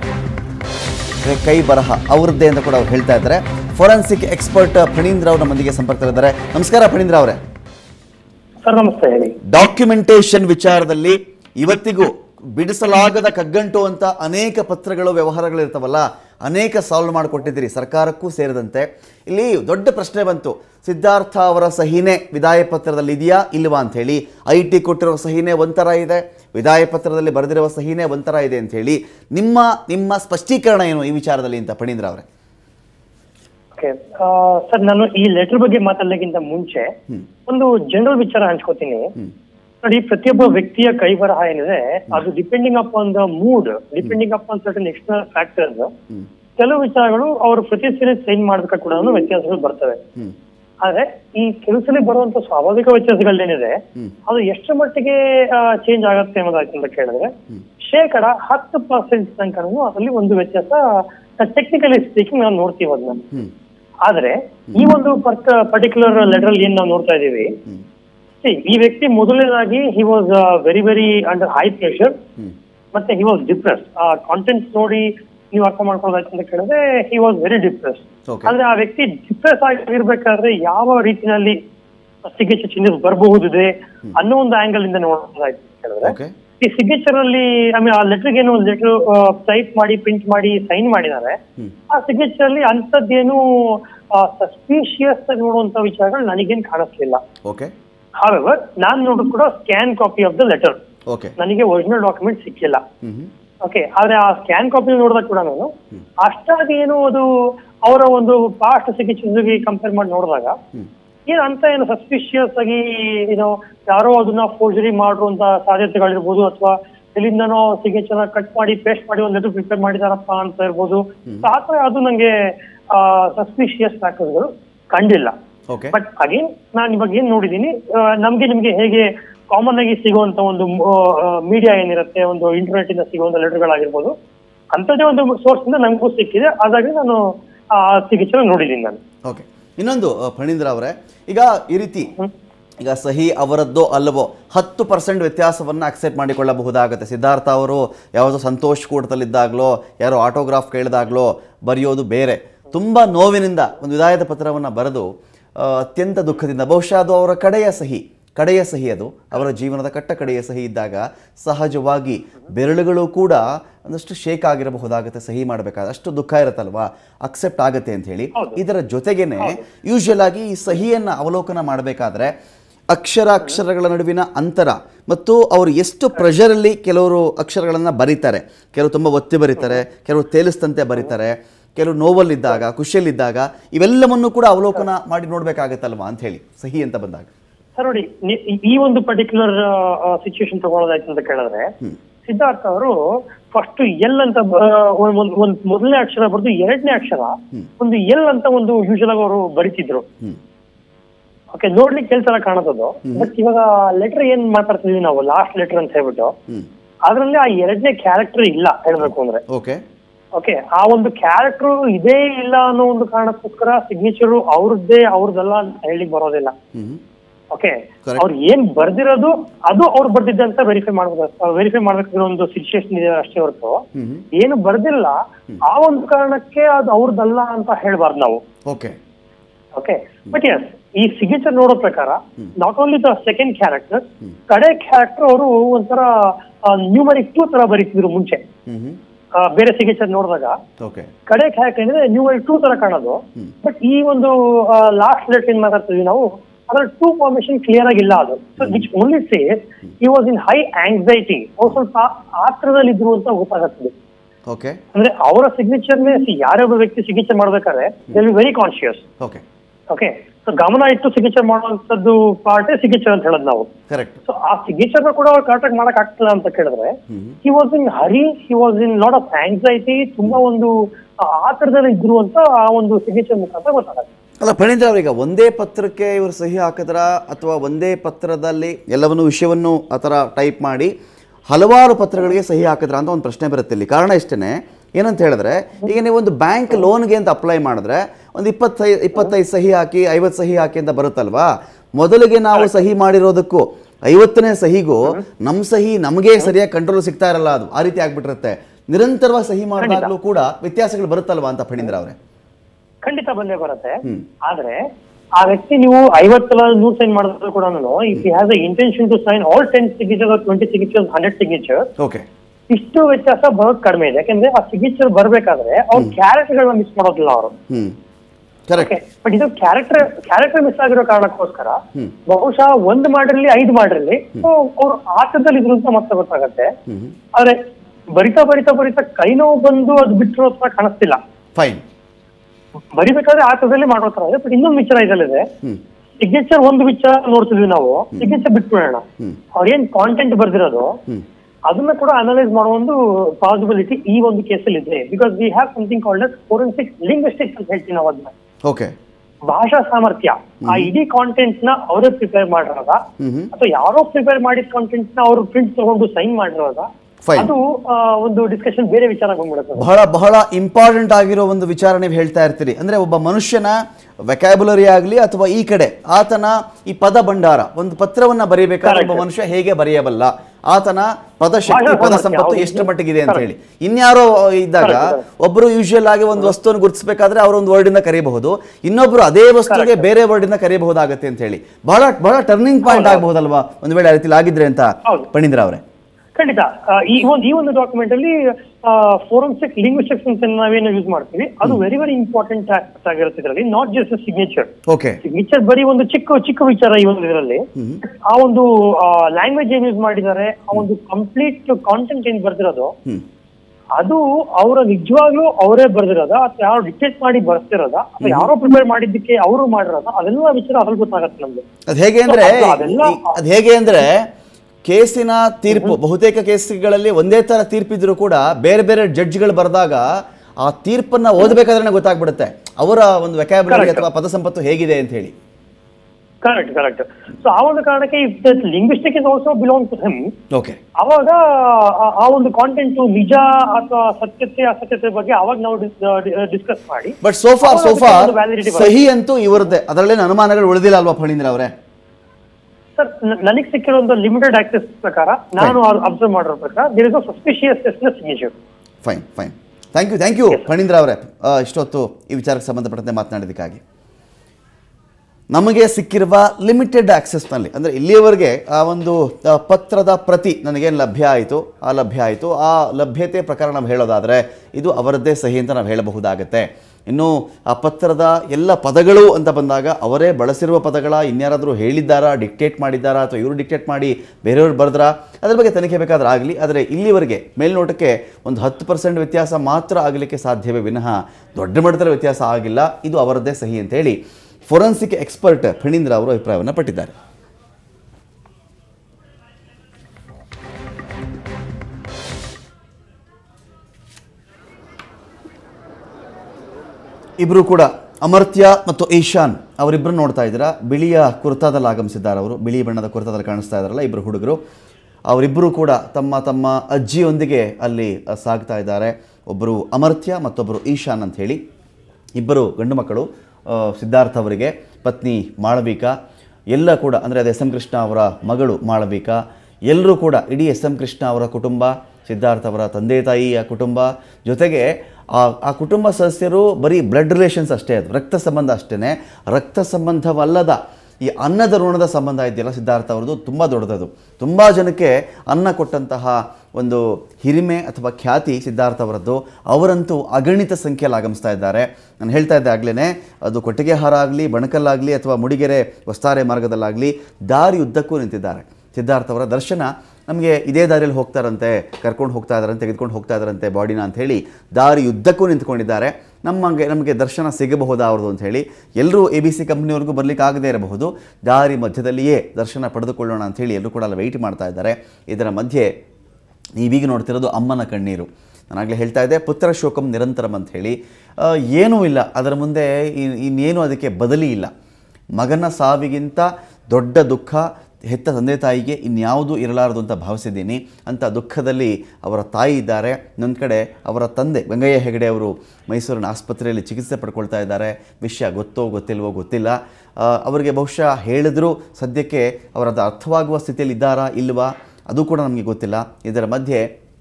ಕೈ ಬರಹ ಅವರದ್ದೇ ಅಂತ ಕೂಡ ಅವ್ರು ಹೇಳ್ತಾ ಇದ್ದಾರೆ ಫೋರೆನ್ಸಿಕ್ ಎಕ್ಸ್ಪರ್ಟ್ ಫಣೀಂದ್ರ ಅವರು ನಮ್ಮೊಂದಿಗೆ ಸಂಪರ್ಕದಲ್ಲಿದ್ದಾರೆ ನಮಸ್ಕಾರ ಫಣೀಂದ್ರ ಅವರೇ ಸರ್ ನಮಸ್ತೆ ಹೇಳಿ ಡಾಕ್ಯುಮೆಂಟೇಶನ್ ವಿಚಾರದಲ್ಲಿ ಇವತ್ತಿಗೂ ಬಿಡಿಸಲಾಗದ ಕಗ್ಗಂಟು ಅಂತ ಅನೇಕ ಪತ್ರಗಳು ವ್ಯವಹಾರಗಳು ಇರ್ತಾವಲ್ಲ ಅನೇಕ ಸಾಲ್ವ್ ಮಾಡಿಕೊಟ್ಟಿದ್ದೀರಿ ಸರ್ಕಾರಕ್ಕೂ ಸೇರಿದಂತೆ ಇಲ್ಲಿ ದೊಡ್ಡ ಪ್ರಶ್ನೆ ಬಂತು ಸಿದ್ಧಾರ್ಥ ಅವರ ಸಹಿನೇ ವಿದಾಯ ಪತ್ರದಲ್ಲಿ ಇದೆಯಾ ಇಲ್ವಾ ಅಂತ ಹೇಳಿ ಐ ಟಿ ಕೊಟ್ಟಿರೋ ಸಹಿನೇ ಒಂಥರ ಇದೆ ವಿದಾಯ ಪತ್ರದಲ್ಲಿ ಬರೆದಿರುವ ಸಹಿನೇ ಒಂಥರ ಇದೆ ಅಂತ ಹೇಳಿ ನಿಮ್ಮ ನಿಮ್ಮ ಸ್ಪಷ್ಟೀಕರಣ ಏನು ಈ ವಿಚಾರದಲ್ಲಿ ಅಂತ ಪಣೀಂದ್ರ ಅವರೇ ಓಕೆ ಸರ್ ನಾನು ಈ ಲೆಟರ್ ಬಗ್ಗೆ ಮಾತಾಡೋದಕ್ಕಿಂತ ಮುಂಚೆ ಒಂದು ಜನರಲ್ ವಿಚಾರ ಹಂಚ್ಕೋತೀನಿ ನೋಡಿ ಪ್ರತಿಯೊಬ್ಬ ವ್ಯಕ್ತಿಯ ಕೈ ಬರಹ ಏನಿದೆ ಅದು depending upon the mood depending upon certain external factors hmm ಕೆಲವು ವಿಚಾರಗಳು ಅವರು ಪ್ರತಿ ಸಲ ಸೈನ್ ಮಾಡ್ಬೇಕಾ ಕೂಡ ವ್ಯತ್ಯಾಸಗಳು ಬರ್ತವೆ ಹ್ಮ್ ಆದ್ರೆ ಈ ಕೆಲಸದಲ್ಲಿ ಬರುವಂತ ಸ್ವಾಭಾವಿಕ ವ್ಯತ್ಯಾಸಗಳೇನಿದೆ ಹ್ಮ್. ಅದು ಎಷ್ಟು ಮಟ್ಟಿಗೆ ಚೇಂಜ್ ಆಗುತ್ತೆ ಅನ್ನೋದಾಯ್ತು ಅಂತ ಕೇಳಿದ್ರೆ ಹ್ಮ್. ಶೇಕಡ ಹತ್ತು ಪರ್ಸೆಂಟ್ ತನಕನೂ ಅದರಲ್ಲಿ ಒಂದು ವ್ಯತ್ಯಾಸ ಟೆಕ್ನಿಕಲಿ ಸ್ಪೀಕಿಂಗ್ ನಾವು ನೋಡ್ತೀವಿ ಅದನ್ನ ಹ್ಮ್ ಆದ್ರೆ ಈ ಒಂದು ಪರ್ಟಿಕ್ಯುಲರ್ ಲೆಟರ್ ಏನ್ ನಾವು ನೋಡ್ತಾ ಇದೀವಿ ಹ್ಮ್ see, ಈ ವ್ಯಕ್ತಿ ಮೊದಲನೇದಾಗಿ he was very very under high pressure hmm ಮತ್ತೆ ಹಿ ವಾಸ್ ಡಿಪ್ರೆಸ್ ಆ ಕಾಂಟೆಂಟ್ ನೋಡಿ ನೀವು ಅರ್ಥ ಮಾಡ್ಕೊಳ್ಳೋದಾಯ್ತು ಅಂತ ಕೇಳಿದ್ರೆ he was very depress okay ಆದ್ರೆ ಆ ವ್ಯಕ್ತಿ ಡಿಪ್ರೆಸ್ ಆಗಿರ್ಬೇಕಾದ್ರೆ ಯಾವ ರೀತಿನಲ್ಲಿ ಸಿಗ್ನೇಚರ್ ಚೇಂಜಸ್ ಬರಬಹುದಿದೆ ಅನ್ನೋ ಒಂದು ಆಂಗಲ್ ಇಂದ ನೋಡೋದಾಯ್ತು ಅಂತ ಕೇಳಿದ್ರೆ ಓಕೆ ಈ ಸಿಗ್ನೇಚರ್ ಅಲ್ಲಿ ಐ ಮೀನ್ ಆ ಲೆಟರ್ಗೆ ಏನೋ ಒಂದು ಲೆಟರ್ ಟೈಪ್ ಮಾಡಿ ಪ್ರಿಂಟ್ ಮಾಡಿ ಸೈನ್ ಮಾಡಿದ್ದಾರೆ ಹ್ಮ್ ಆ ಸಿಗ್ನೇಚರ್ ಅಲ್ಲಿ ಅಂಥದ್ದೇನು ಸಸ್ಪಿಷಿಯಸ್ ನೋಡುವಂತ ವಿಚಾರಗಳು ನನಗೇನು ಕಾಣಿಸ್ಲಿಲ್ಲ ಓಕೆ ಹಾವೆವರ್ ನಾನು ನೋಡಿದ್ ಕೂಡ scan copy of the letter okay ನನಗೆ ಒರಿಜಿನಲ್ ಡಾಕ್ಯುಮೆಂಟ್ ಸಿಕ್ಕಿಲ್ಲ ಹ್ಮ್ ಹ್ಮ್ ಓಕೆ ಆದ್ರೆ ಆ ಸ್ಕ್ಯಾನ್ ಕಾಪಿ ನೋಡಿದಾಗ ಕೂಡ ನಾನು ಅಷ್ಟಾಗಿ ಏನು ಅದು ಅವರ ಒಂದು ಪಾಸ್ಟ್ ಸಿಗ್ನೇಚರ್ಗೆ ಕಂಪೇರ್ ಮಾಡಿ ನೋಡಿದಾಗ ಹ್ಮ್ ಏನು ಅಂತ ಏನು ಸಸ್ಪಿಷಿಯಸ್ ಆಗಿ ಏನು ಯಾರೋ ಅದನ್ನ ಫೋರ್ಜರಿ ಮಾಡಿರುವಂತ ಸಾಧ್ಯತೆಗಳಿರ್ಬೋದು ಅಥವಾ ಎಲ್ಲಿಂದನೋ ಸಿಗ್ನೇಚರ್ ಕಟ್ ಮಾಡಿ ಪೇಸ್ಟ್ ಮಾಡಿ ಒಂದು ಲೆಟರ್ ಪ್ರಿಪೇರ್ ಮಾಡಿದಾರಪ್ಪ ಅಂತ ಇರ್ಬೋದು ಆ ಥರ ಅದು ನಂಗೆ ಸಸ್ಪಿಷಿಯಸ್ ಫ್ಯಾಕ್ಟರ್ಸ್ಗಳು ಕಂಡಿಲ್ಲ ಓಕೆ ಬಟ್ ಅಗೇನ್ ನಾನು ಇವಾಗ ಏನ್ ನೋಡಿದೀನಿ ಆ, ನಮ್ಗೆ ನಿಮ್ಗೆ ಹೇಗೆ ಕಾಮನ್ ಆಗಿ ಸಿಗುವಂತ ಒಂದು ಮೀಡಿಯಾ ಏನಿರುತ್ತೆ ಒಂದು ಇಂಟರ್ನೆಟ್ ಇಂದ ಸಿಗುವಂತ ಲೆಟರ್ಗಳಾಗಿರ್ಬೋದು ಅಂಥದ್ದೇ ಒಂದು ಸೋರ್ಸ್ ಇಂದ ನಮಗೂ ಸಿಕ್ಕಿದೆ ಹಾಗಾಗಿ ನಾನು ಆ ಸಿಗ್ನೇಚರ್ ನೋಡಿದ್ದೀನಿ ನಾನು ಓಕೆ ಇನ್ನೊಂದು ಅ, ಫಣೀಂದ್ರ ಅವರೇ ಈಗ ಈ ರೀತಿ ಹ್ಮ್. ಈಗ ಸಹಿ ಅವರದ್ದೋ ಅಲ್ಲವೋ ಹತ್ತು ಪರ್ಸೆಂಟ್ ವ್ಯತ್ಯಾಸವನ್ನು ಅಕ್ಸೆಪ್ಟ್ ಮಾಡಿಕೊಳ್ಳಬಹುದಾಗುತ್ತೆ ಸಿದ್ಧಾರ್ಥ ಅವರು ಯಾವುದೋ ಸಂತೋಷ್ ಕೂಟದಲ್ಲಿದ್ದಾಗಲೋ ಯಾರೋ ಆಟೋಗ್ರಾಫ್ ಕೇಳಿದಾಗಲೋ ಬರೆಯೋದು ಬೇರೆ ತುಂಬ ನೋವಿನಿಂದ ಒಂದು ವಿದಾಯದ ಪತ್ರವನ್ನು ಬರೆದು ಆ, ಅತ್ಯಂತ ದುಃಖದಿಂದ ಬಹುಶಃ ಅದು ಅವರ ಕಡೆಯ ಸಹಿ ಕಡೆಯ ಸಹಿ ಅದು ಅವರ ಜೀವನದ ಕಟ್ಟ ಕಡೆಯ ಸಹಿ ಇದ್ದಾಗ ಸಹಜವಾಗಿ ಬೆರಳುಗಳು ಕೂಡ ಒಂದಷ್ಟು ಶೇಕ್ ಆಗಿರಬಹುದಾಗುತ್ತೆ ಸಹಿ ಮಾಡಬೇಕಾದ್ರೆ ಅಷ್ಟು ದುಃಖ ಇರುತ್ತಲ್ವಾ ಅಕ್ಸೆಪ್ಟ್ ಆಗುತ್ತೆ ಅಂತ ಹೇಳಿ ಇದರ ಜೊತೆಗೇನೆ ಯೂಶುವಲ್ ಆಗಿ ಈ ಸಹಿಯನ್ನು ಅವಲೋಕನ ಮಾಡಬೇಕಾದ್ರೆ ಅಕ್ಷರ ಅಕ್ಷರಗಳ ನಡುವಿನ ಅಂತರ ಮತ್ತು ಅವರು ಎಷ್ಟು ಪ್ರೆಷರಲ್ಲಿ ಕೆಲವರು ಅಕ್ಷರಗಳನ್ನು ಬರೀತಾರೆ ಕೆಲವು ತುಂಬ ಒತ್ತಿ ಬರೀತಾರೆ ಕೆಲವರು ತೇಲಿಸ್ತಂತೆ ಬರೀತಾರೆ ಕೆಲವು ನೋವಲ್ಲಿದ್ದಾಗ ಖುಷಿಯಲ್ಲಿದ್ದಾಗ ಇವೆಲ್ಲವನ್ನು ಕೂಡ ಅವಲೋಕನ ಮಾಡಿ ನೋಡಬೇಕಾಗತ್ತಲ್ವಾ ಅಂತ ಹೇಳಿ ಸಹಿ ಅಂತ ಬಂದಾಗ ಸರ್ ನೋಡಿ ನಿ- ಈ- ಈ ಒಂದು ಪರ್ಟಿಕ್ಯುಲರ್ ಸಿಚುವೇಶನ್ ತಗೊಳ್ಳೋದಾಯ್ತು ಅಂತ ಕೇಳಿದ್ರೆ ಸಿದ್ಧಾರ್ಥ ಅವರು ಫಸ್ಟ್ ಎಲ್ ಅಂತ ಬ- ಒಂದ್- ಒಂದ್ ಒಂದ್ ಮೊದಲನೇ ಅಕ್ಷರ ಬರೆದು ಎರಡನೇ ಅಕ್ಷರ ಒಂದು ಎಲ್ ಅಂತ ಒಂದು ಯೂಶಲ್ ಆಗಿ ಅವರು ಬರಿತಿದ್ರು ಹ್ಞೂ ಓಕೆ ನೋಡ್ಲಿಕ್ಕೆ ಕೆಲಸ ಕಾಣೋದು ಬಟ್ ಇವಾಗ ಲೆಟರ್ ಏನ್ ಮಾತಾಡ್ತಿದೀವಿ ನಾವು ಲಾಸ್ಟ್ ಲೆಟರ್ ಅಂತ ಹೇಳ್ಬಿಟ್ಟು ಹ್ಞೂ ಅದ್ರಲ್ಲಿ ಆ ಎರಡನೇ ಕ್ಯಾರೆಕ್ಟರ್ ಇಲ್ಲ ಹೇಳ್ಬೇಕು ಅಂದ್ರೆ ಓಕೆ ಓಕೆ ಆ ಒಂದು ಕ್ಯಾರೆಕ್ಟರ್ ಇದೇ ಇಲ್ಲ ಅನ್ನೋ ಒಂದು ಕಾರಣಕ್ಕೋಸ್ಕರ ಸಿಗ್ನೇಚರ್ ಅವ್ರದ್ದೇ ಅವ್ರದ್ದಲ್ಲ ಅಂತ ಹೇಳಿ ಬರೋದಿಲ್ಲ ಹ್ಞೂ ಓಕೆ Correct. ಅವ್ರು ಏನ್ ಬರ್ದಿರೋದು ಅದು ಅವ್ರು ಬರ್ದಿದ್ದೆ ಅಂತ ವೆರಿಫೈ ಮಾಡ್ಬೇಕು ವೆರಿಫೈ ಮಾಡ್ಬೇಕಿರೋ ಒಂದು ಸಿಚುಯೇಷನ್ ಇದೆ ಅಷ್ಟೇ ಹೊರತು ಹ್ಞೂ ಏನು ಬರ್ದಿಲ್ಲ ಆ ಒಂದು ಕಾರಣಕ್ಕೆ ಅದು ಅವ್ರದ್ದಲ್ಲ ಅಂತ ಹೇಳ್ಬಾರ್ದು ನಾವು ಓಕೆ ಓಕೆ ಬಟ್ ಎಸ್ ಈ ಸಿಗ್ನೇಚರ್ ನೋಡೋ ಪ್ರಕಾರ not only the second character ಕಡೆ ಕ್ಯಾರೆಕ್ಟರ್ ಅವರು ಒಂಥರ ನ್ಯೂಮರಿಕ್ ಟೂ ತರ ಬರೀತಿದ್ರು ಮುಂಚೆ ಹ್ಞೂ ಹ್ಞೂ ಆ, ಬೇರೆ ಸಿಗ್ನೇಚರ್ ನೋಡಿದಾಗ ಓಕೆ ಕಡೆ ಕ್ಯಾರೆಕ್ಟರ್ ಏನಿದೆ ನ್ಯೂಮರಿಕ್ ಟೂ ತರ ಕಾಣೋದು ಬಟ್ ಈ ಒಂದು ಲಾಸ್ಟ್ ಲೆಟ್ ಏನ್ ಮಾತಾಡ್ತೀವಿ ನಾವು ಅದ್ರಲ್ಲಿ ಟೂ ಫಾರ್ಮೇಶನ್ ಕ್ಲಿಯರ್ ಆಗಿಲ್ಲ ಅದು which only says he was in high anxiety ಅವ್ರು ಸ್ವಲ್ಪ ಆತ್ರದಲ್ಲಿ ಇದ್ರು ಅಂತ ಗೊತ್ತಾಗತ್ತದೆ ಓಕೆ ಅಂದ್ರೆ ಅವರ ಸಿಗ್ನೇಚರ್ ಯಾರೊಬ್ಬ ವ್ಯಕ್ತಿ ಸಿಗ್ನೇಚರ್ ಮಾಡ್ಬೇಕಾದ್ರೆ very conscious okay okay so ಗಮನ ಇಟ್ಟು ಸಿಗ್ನೇಚರ್ ಮಾಡುವಂತದ್ದು ಪಾರ್ಟೇ ಸಿಗ್ನೇಚರ್ ಅಂತ ಹೇಳೋದು ನಾವು ಕರೆಕ್ಟ್ ಸೊ ಆ ಸಿಗ್ನೇಚರ್ ಕೂಡ ಅವ್ರು ಕರೆಕ್ಟ್ ಆಗಿ ಮಾಡಕ್ ಆಗ್ತಿಲ್ಲ ಅಂತ ಕೇಳಿದ್ರೆ ಹ್ಞೂ he was in hurry he was in lot of anxiety ತುಂಬಾ ಒಂದು ಆ- ಆತರದಲ್ಲಿ ಇದ್ರು ಅಂತ ಆ ಒಂದು ಸಿಗ್ನೇಚರ್ ಮುಖಾಂತರ ಗೊತ್ತಾಗುತ್ತೆ ಅಲ್ಲ ಪ್ರಣೀತ ಅವರೀಗ ಒಂದೇ ಪತ್ರಕ್ಕೆ ಇವರು ಸಹಿ ಹಾಕಿದ್ರ ಅಥವಾ ಒಂದೇ ಪತ್ರದಲ್ಲಿ ಎಲ್ಲವನ್ನು ವಿಷಯವನ್ನು ಆ ಥರ ಟೈಪ್ ಮಾಡಿ ಹಲವಾರು ಪತ್ರಗಳಿಗೆ ಸಹಿ ಹಾಕಿದ್ರ ಅಂತ ಒಂದು ಪ್ರಶ್ನೆ ಬರುತ್ತೆ ಇಲ್ಲಿ ಕಾರಣ ಇಷ್ಟೇ ಏನಂತ ಹೇಳಿದ್ರೆ ಈಗ ನೀವು ಒಂದು ಬ್ಯಾಂಕ್ ಲೋನ್ಗೆ ಅಂತ ಅಪ್ಲೈ ಮಾಡಿದ್ರೆ ಒಂದು ಇಪ್ಪತ್ತೈದು ಇಪ್ಪತ್ತೈದು ಸಹಿ ಹಾಕಿ ಐವತ್ತು ಸಹಿ ಹಾಕಿ ಅಂತ ಬರುತ್ತಲ್ವಾ ಮೊದಲಿಗೆ ನಾವು ಸಹಿ ಮಾಡಿರೋದಕ್ಕೂ ಐವತ್ತನೇ ಸಹಿಗೂ ನಮ್ಮ ಸಹಿ ನಮಗೆ ಸರಿಯಾಗಿ ಕಂಟ್ರೋಲ್ ಸಿಗ್ತಾ ಇರಲ್ಲ ಅದು ಆ ರೀತಿ ಆಗ್ಬಿಟ್ಟಿರುತ್ತೆ ನಿರಂತರವಾಗಿ ಸಹಿ ಮಾಡಿದಾಗಲೂ ಕೂಡ ವ್ಯತ್ಯಾಸಗಳು ಬರುತ್ತಲ್ವಾ ಅಂತ ಫಣೀಂದ್ರ ಅವರೇ ಖಂಡಿತ ಬಂದೇ ಬರುತ್ತೆ ಹ್ಮ್. ಆದ್ರೆ ಆ ವ್ಯಕ್ತಿ ನೀವು ಐವತ್ತಲ್ಲ ನೂರ್ ಸೈನ್ ಮಾಡಿದ್ರು ಕೂಡ if he has a intention to sign all ten signature twenty signature hundred signature okay ಇಷ್ಟು ವ್ಯತ್ಯಾಸ ಬರೋದು ಕಡಿಮೆ ಇದೆ ಯಾಕಂದ್ರೆ ಆ ಸಿಗ್ನೇಚರ್ ಬರ್ಬೇಕಾದ್ರೆ ಅವ್ರ ಕ್ಯಾರೆಕ್ಟರ್ಗಳನ್ನ ಮಿಸ್ ಮಾಡೋದಿಲ್ಲ ಅವರು ಹ್ಞೂ ಕರೆಕ್ಟ್ ಬಟ್ ಇದು ಕ್ಯಾರೆಕ್ಟರ್ ಕ್ಯಾರೆಕ್ಟರ್ ಮಿಸ್ ಆಗಿರೋ ಕಾರಣಕ್ಕೋಸ್ಕರ ಹ್ಮ್. ಬಹುಶಃ ಒಂದ್ ಮಾಡಿರ್ಲಿ ಐದು ಮಾಡಿರ್ಲಿ ಅವ್ರು ಆಟದಲ್ಲಿ ಇದ್ರು ಅಂತ ಮತ್ತೆ ಗೊತ್ತಾಗತ್ತೆ ಹ್ಞೂ ಆದ್ರೆ ಬರಿತಾ ಬರಿತಾ ಬರಿತಾ ಕೈ ನೋವು ಬಂದು ಅದು ಬಿಟ್ಟಿರೋ ತರ ಕಾಣಿಸ್ತಿಲ್ಲ ಫೈನ್ ಬರಿಬೇಕಾದ್ರೆ ಆಟದಲ್ಲಿ ಮಾಡೋ ತರ ಇದೆ ಬಟ್ ಇನ್ನೊಂದು ವಿಚಾರ ಇದರಲ್ಲಿದೆ ಹ್ಞೂ ಸಿಗ್ನೇಚರ್ ಒಂದು ವಿಚಾರ ನೋಡ್ತಿದ್ವಿ ನಾವು ಸಿಗ್ನೇಚರ್ ಬಿಟ್ಬಿಡೋಣ ಅವ್ರೇನ್ ಕಾಂಟೆಂಟ್ ಬರ್ದಿರೋದು ಹ್ಮ್ ಅದನ್ನ ಕೂಡ ಅನಲೈಸ್ ಮಾಡೋ ಒಂದು ಪಾಸಿಬಿಲಿಟಿ ಈ ಒಂದು ಕೇಸಲ್ಲಿ ಇದೆ because we have something called as forensic linguistics ಅಂತ ಹೇಳ್ತೀವಿ ನಾವು ಅದನ್ನ ಓಕೆ ಭಾಷಾ ಸಾಮರ್ಥ್ಯ ಆ ಇಡೀ ಕಾಂಟೆಂಟ್ ನ ಅವರೇ ಪ್ರಿಪೇರ್ ಮಾಡಿರೋದ ಹ್ಮ್ ಹ್ಮ್ ಅಥವಾ ಯಾರೋ ಪ್ರಿಪೇರ್ ಮಾಡಿದ ಕಾಂಟೆಂಟ್ ನ ಅವರು ಪ್ರಿಂಟ್ ತಗೊಂಡು ಸೈನ್ ಮಾಡಿರೋದ Fine. ಅದು ಆ, ಒಂದು ಡಿಸ್ಕಷನ್ ಬೇರೆ ವಿಚಾರ ಬಂದ್ಬಿಡುತ್ತೆ ಬಹಳ ಬಹಳ ಇಂಪಾರ್ಟೆಂಟ್ ಆಗಿರೋ ಒಂದು ವಿಚಾರ ನೀವು ಹೇಳ್ತಾ ಇರ್ತೀರಿ ಅಂದ್ರೆ ಒಬ್ಬ ಮನುಷ್ಯನ ವೆಕ್ಯಾಬುಲರಿ ಆಗಲಿ ಅಥವಾ ಈ ಕಡೆ ಆತನ ಈ ಪದ ಭಂಡಾರ ಒಂದು ಪತ್ರವನ್ನ ಬರೀಬೇಕಾದ್ರೆ ಒಬ್ಬ Correct. ಮನುಷ್ಯ ಹೇಗೆ ಬರೆಯಬಲ್ಲ ಆತನ ಪದಶಕ್ತಿ ಭಾಷಾ ಪದ ಸಾಮರ್ಥ್ಯ, ಸಂಪತ್ತು ಹೌದು. ಎಷ್ಟು ಮಟ್ಟಿಗಿದೆ ಅಂತ Correct. ಹೇಳಿ ಇನ್ಯಾರೋ ಇದ್ದಾಗ Correct, ಒಬ್ಬರು ಯೂಶುವಲ್ ಆಗಿ ಒಂದು ವಸ್ತುವನ್ನು ಗುರುತಿಸಬೇಕಾದ್ರೆ ಅವರು ಒಂದು ವರ್ಡ್ ಇಂದ ಕರೀಬಹುದು ಇನ್ನೊಬ್ರು ಅದೇ ವಸ್ತುವಿಗೆ ಬೇರೆ ವರ್ಡ್ ಇಂದ ಕರೀಬಹುದಾಗತ್ತೆ ಅಂತ ಹೇಳಿ ಬಹಳ ಬಹಳ ಟರ್ನಿಂಗ್ ಪಾಯಿಂಟ್ ಆಗಬಹುದಲ್ವಾ ಒಂದು ವೇಳೆ ಆ ರೀತಿ ಆಗಿದ್ರೆ ಅಂತ ಹೌದು. ಪಣೀಂದ್ರ ಅವರೇ ಖಂಡಿತ ಆ, ಈ ಒಂದು ಈ ಒಂದು ಡಾಕ್ಯುಮೆಂಟ್ ಅಲ್ಲಿ ಫೋರೆನ್ಸಿಕ್ ಲಿಂಗ್ವಿಸ್ಟಿಕ್ಸ್ ಅಂತ ನಾವೇನು ಯೂಸ್ ಮಾಡ್ತೀವಿ ಅದು ವೆರಿ ವೆರಿ ಇಂಪಾರ್ಟೆಂಟ್ ಆಗಿರುತ್ತೆ ಇದರಲ್ಲಿ not just signature okay signature ಬರೀ ಒಂದು ಚಿಕ್ಕ ಚಿಕ್ಕ ವಿಚಾರ ಈ ಒಂದು ಇದರಲ್ಲಿ ಆ ಒಂದು ಲ್ಯಾಂಗ್ವೇಜ್ ಏನ್ ಯೂಸ್ ಮಾಡಿದ್ದಾರೆ ಆ ಒಂದು ಕಂಪ್ಲೀಟ್ ಕಾಂಟೆಂಟ್ ಏನ್ ಬರ್ದಿರೋದು ಹ್ಮ್ ಅದು ಅವರ ನಿಜವಾಗ್ಲೂ ಅವರೇ ಬರ್ದಿರೋದ ಅಥವಾ ಯಾರು ಡಿಕ್ಟೇಟ್ ಮಾಡಿ ಬರ್ತಿರೋದ ಅಥವಾ ಯಾರೋ ಪ್ರಿಪೇರ್ ಮಾಡಿದ್ದಕ್ಕೆ ಅವರು ಮಾಡಿರೋದ ಅದೆಲ್ಲ ವಿಚಾರ ಅದ್ರಲ್ಲಿ ಗೊತ್ತಾಗತ್ತೆ ನಮ್ಗೆ ಅದ್ ಹೇಗೆ ಅಂದ್ರೆ ಅದು ಅದೆಲ್ಲ- ಈ- ಅದ್ ಹೇಗೆ ಅಂದ್ರೆ ಕೇಸಿನ ತೀರ್ಪು ಬಹುತೇಕ ಕೇಸ್ಗಳಲ್ಲಿ ಒಂದೇ ತರ ತೀರ್ಪಿದ್ರು ಕೂಡ ಬೇರೆ ಬೇರೆ ಜಡ್ಜ್ಗಳು ಬರೆದಾಗ ಆ ತೀರ್ಪನ್ನ ಓದಬೇಕಾದ್ರೆ ಗೊತ್ತಾಗ್ಬಿಡುತ್ತೆ ಅವರ ಒಂದು ವೆಕ್ಯಾಬುಲರಿ Correct. ಅಥವಾ ಪದ ಸಂಪತ್ತು ಹೇಗಿದೆ ಅಂತ ಹೇಳಿ ಕರೆಕ್ಟ್ ಕರೆಕ್ಟ್ ಸೊ ಆ ಒಂದು ಕಾರಣಕ್ಕೆ linguistic is also belong to him okay ಅವಾಗ ಆ- ಆ ಒಂದು ಕಾಂಟೆಂಟ್ ನಿಜ ಅಥವಾ ಸತ್ಯತೆ ಅಸತ್ಯತೆ ಬಗ್ಗೆ ಅವಾಗ ನಾವು ಡಿಸ್ಕಸ್ ಮಾಡಿ ಬಟ್ ಸೋಫಾ ಅವಾಗ ಸೋಫಾ ಅದಕ್ಕೆ ಒಂದು validity ಬರುತ್ತೆ. ಸಹಿ ಅಂತೂ ಇವರದ್ದೇ ಅದರಲ್ಲೇನು ಅನುಮಾನಗಳು ಉಳಿದಿಲ್ಲ ಅಲ್ವಾ ಫಣೀಂದ್ರ ಅವರೇ ಸರ್ ನನಗೆ ಸಿಕ್ಕಿರೋ ಒಂದು ಲಿಮಿಟೆಡ್ ಆಕ್ಸೆಸ್ ಪ್ರಕಾರ ನಾನು ಅಬ್ಸರ್ವ್ ಮಾಡಿರೋ ಪ್ರಕಾರ there is a suspicious signature fine fine thank you thank you Phanindra ಅವರೇ ಆ, ಇಷ್ಟೊತ್ತು ಈ ವಿಚಾರಕ್ಕೆ ಸಂಬಂಧಪಟ್ಟಂತೆ ಮಾತನಾಡಿದ್ದಕ್ಕಾಗಿ ನಮಗೆ ಸಿಕ್ಕಿರುವ ಲಿಮಿಟೆಡ್ ಆಕ್ಸೆಸ್ನಲ್ಲಿ ಅಂದರೆ ಇಲ್ಲಿಯವರೆಗೆ ಆ ಒಂದು ಆ, ಪತ್ರದ ಪ್ರತಿ ನನಗೇನು ಲಭ್ಯ ಆಯಿತು ಆ ಲಭ್ಯ ಆಯಿತು ಆ ಲಭ್ಯತೆ ಪ್ರಕಾರ ನಾವು ಹೇಳೋದಾದರೆ ಇದು ಅವರದ್ದೇ ಸಹಿ ಅಂತ ನಾವು ಹೇಳಬಹುದಾಗತ್ತೆ ಇನ್ನು ಆ ಪತ್ರದ ಎಲ್ಲ ಪದಗಳು ಅಂತ ಬಂದಾಗ ಅವರೇ ಬಳಸಿರುವ ಪದಗಳ ಇನ್ಯಾರಾದರೂ ಹೇಳಿದ್ದಾರಾ ಡಿಕ್ಟೇಟ್ ಮಾಡಿದ್ದಾರಾ ಅಥವಾ ಇವರು ಡಿಕ್ಟೇಟ್ ಮಾಡಿ ಬೇರೆಯವ್ರು ಬರೆದ್ರಾ ಅದ್ರ ಬಗ್ಗೆ ತನಿಖೆ ಬೇಕಾದ್ರೆ ಆಗಲಿ ಆದರೆ ಇಲ್ಲಿವರೆಗೆ ಮೇಲ್ನೋಟಕ್ಕೆ ಒಂದು ಹತ್ತು ಪರ್ಸೆಂಟ್ ವ್ಯತ್ಯಾಸ ಮಾತ್ರ ಆಗಲಿಕ್ಕೆ ಸಾಧ್ಯವೇ ವಿನಃ ದೊಡ್ಡ ಮಟ್ಟದ ವ್ಯತ್ಯಾಸ ಆಗಿಲ್ಲ ಇದು ಅವರದ್ದೇ ಸಹಿ ಅಂತೇಳಿ ಫೊರೆನ್ಸಿಕ್ ಎಕ್ಸ್ಪರ್ಟ್ ಫಣೀಂದ್ರ ಅವರು ಅಭಿಪ್ರಾಯವನ್ನು ಪಟ್ಟಿದ್ದಾರೆ ಇಬ್ಬರು ಕೂಡ ಅಮರ್ತ್ಯ ಮತ್ತು ಈಶಾನ್ ಅವರಿಬ್ಬರು ನೋಡ್ತಾ ಇದ್ದೀರಾ ಬಿಳಿಯ ಕುರ್ತಾದಲ್ಲಿ ಆಗಮಿಸಿದ್ದಾರೆ ಅವರು ಬಿಳಿ ಬಣ್ಣದ ಕುರ್ತಾದಲ್ಲಿ ಕಾಣಿಸ್ತಾ ಇದ್ದಾರಲ್ಲ ಇಬ್ಬರು ಹುಡುಗರು ಅವರಿಬ್ಬರು ಕೂಡ ತಮ್ಮ ತಮ್ಮ ಅಜ್ಜಿಯೊಂದಿಗೆ ಅಲ್ಲಿ ಅ, ಸಾಗ್ತಾ ಇದ್ದಾರೆ ಒಬ್ಬರು ಅಮರ್ತ್ಯ ಮತ್ತೊಬ್ಬರು ಈಶಾನ್ ಅಂತ ಹೇಳಿ ಇಬ್ಬರು ಗಂಡು ಮಕ್ಕಳು ಆ, ಸಿದ್ಧಾರ್ಥ ಅವರಿಗೆ ಪತ್ನಿ ಮಾಳವಿಕಾ ಎಲ್ಲ ಕೂಡ ಅಂದರೆ ಅದು ಎಸ್ ಎಂ ಕೃಷ್ಣ ಅವರ ಮಗಳು ಮಾಳವಿಕಾ ಎಲ್ಲರೂ ಕೂಡ ಇಡೀ ಎಸ್ ಎಂ ಕೃಷ್ಣ ಅವರ ಕುಟುಂಬ ಸಿದ್ಧಾರ್ಥ ಅವರ ತಂದೆ ತಾಯಿಯ ಕುಟುಂಬ ಜೊತೆಗೆ ಆ ಆ ಕುಟುಂಬ ಸದಸ್ಯರು ಬರೀ ಬ್ಲಡ್ ರಿಲೇಷನ್ಸ್ ಅಷ್ಟೇ ಅದು ರಕ್ತ ಸಂಬಂಧ ಅಷ್ಟೇ ರಕ್ತ ಸಂಬಂಧವಲ್ಲದ ಈ ಅನ್ನದ ಋಣದ ಸಂಬಂಧ ಇದೆಯಲ್ಲ ಸಿದ್ಧಾರ್ಥ ಅವ್ರದ್ದು ತುಂಬ ದೊಡ್ಡದದು ತುಂಬ ಜನಕ್ಕೆ ಅನ್ನ ಕೊಟ್ಟಂತಹ ಒಂದು ಹಿರಿಮೆ ಅಥವಾ ಖ್ಯಾತಿ ಸಿದ್ಧಾರ್ಥ ಅವರದ್ದು ಅವರಂತೂ ಅಗಣಿತ ಸಂಖ್ಯೆಯಲ್ಲಿ ಆಗಮಿಸ್ತಾ ಇದ್ದಾರೆ ನಾನು ಹೇಳ್ತಾ ಇದ್ದೆ ಆಗಲೇ ಅದು ಕೊಟ್ಟಿಗೆಹಾರ ಆಗಲಿ ಬಣಕಲ್ಲಾಗಲಿ ಅಥವಾ ಮುಡಿಗೆರೆ ವಸ್ತಾರೆ ಮಾರ್ಗದಲ್ಲಾಗಲಿ ದಾರಿ ಉದ್ದಕ್ಕೂ ನಿಂತಿದ್ದಾರೆ ಸಿದ್ಧಾರ್ಥ ಅವರ ದರ್ಶನ ನಮಗೆ ಇದೇ ದಾರಿಯಲ್ಲಿ ಹೋಗ್ತಾರಂತೆ ಕರ್ಕೊಂಡು ಹೋಗ್ತಾ ಇದ್ದಾರಂತೆ ತೆಗೆದುಕೊಂಡು ಹೋಗ್ತಾ ಇದ್ದಾರಂತೆ ಬಾಡಿನ ಅಂತ ಹೇಳಿ ದಾರಿ ಉದ್ದಕ್ಕೂ ನಿಂತ್ಕೊಂಡಿದ್ದಾರೆ ನಮಗೆ ನಮಗೆ ದರ್ಶನ ಸಿಗಬಹುದಾ ಅವ್ರದ್ದು ಅಂತ ಹೇಳಿ ಎಲ್ಲರೂ ಎ ಬಿ ಸಿ ಕಂಪ್ನಿಯವ್ರಿಗೂ ಬರಲಿಕ್ಕೆ ಆಗದೇ ಇರಬಹುದು ದಾರಿ ಮಧ್ಯದಲ್ಲಿಯೇ ದರ್ಶನ ಪಡೆದುಕೊಳ್ಳೋಣ ಅಂತ ಹೇಳಿ ಎಲ್ಲರೂ ಕೂಡ ಅಲ್ಲಿ ವೆಯ್ಟ್ ಮಾಡ್ತಾ ಇದ್ದಾರೆ ಇದರ ಮಧ್ಯೆ ನೀವೀಗ ನೋಡ್ತಿರೋದು ಅಮ್ಮನ ಕಣ್ಣೀರು ನಾನಾಗಲೇ ಹೇಳ್ತಾ ಇದ್ದೆ ಪುತ್ರ ಶೋಕಂ ನಿರಂತರಂ ಅಂತ ಹೇಳಿ ಆ, ಏನೂ ಇಲ್ಲ ಅದರ ಮುಂದೆ ಇನ್- ಇನ್ನೇನು ಅದಕ್ಕೆ ಬದಲಿ ಇಲ್ಲ ಮಗನ ಸಾವಿಗಿಂತ ದೊಡ್ಡ ದುಃಖ ಹೆತ್ತ ತಂದೆ ತಾಯಿಗೆ ಇನ್ಯಾವುದೂ ಇರಲಾರದು ಅಂತ ಭಾವಿಸಿದ್ದೀನಿ ಅಂಥ ದುಃಖದಲ್ಲಿ ಅವರ ತಾಯಿ ಇದ್ದಾರೆ ಇನ್ನೊಂದು ಕಡೆ ಅವರ ತಂದೆ ಗಂಗಯ್ಯ ಹೆಗಡೆ ಅವರು ಮೈಸೂರಿನ ಆಸ್ಪತ್ರೆಯಲ್ಲಿ ಚಿಕಿತ್ಸೆ ಪಡ್ಕೊಳ್ತಾ ಇದ್ದಾರೆ ವಿಷಯ ಗೊತ್ತೋ ಗೊತ್ತಿಲ್ವೋ ಗೊತ್ತಿಲ್ಲ ಆ, ಅವರಿಗೆ ಬಹುಶಃ ಹೇಳಿದ್ರೂ ಸದ್ಯಕ್ಕೆ ಅವರದ್ದು ಅರ್ಥವಾಗುವ ಸ್ಥಿತಿಯಲ್ಲಿ ಇದ್ದಾರಾ ಇಲ್ವಾ ಅದು ಕೂಡ ನಮಗೆ ಗೊತ್ತಿಲ್ಲ ಇದರ ಮಧ್ಯೆ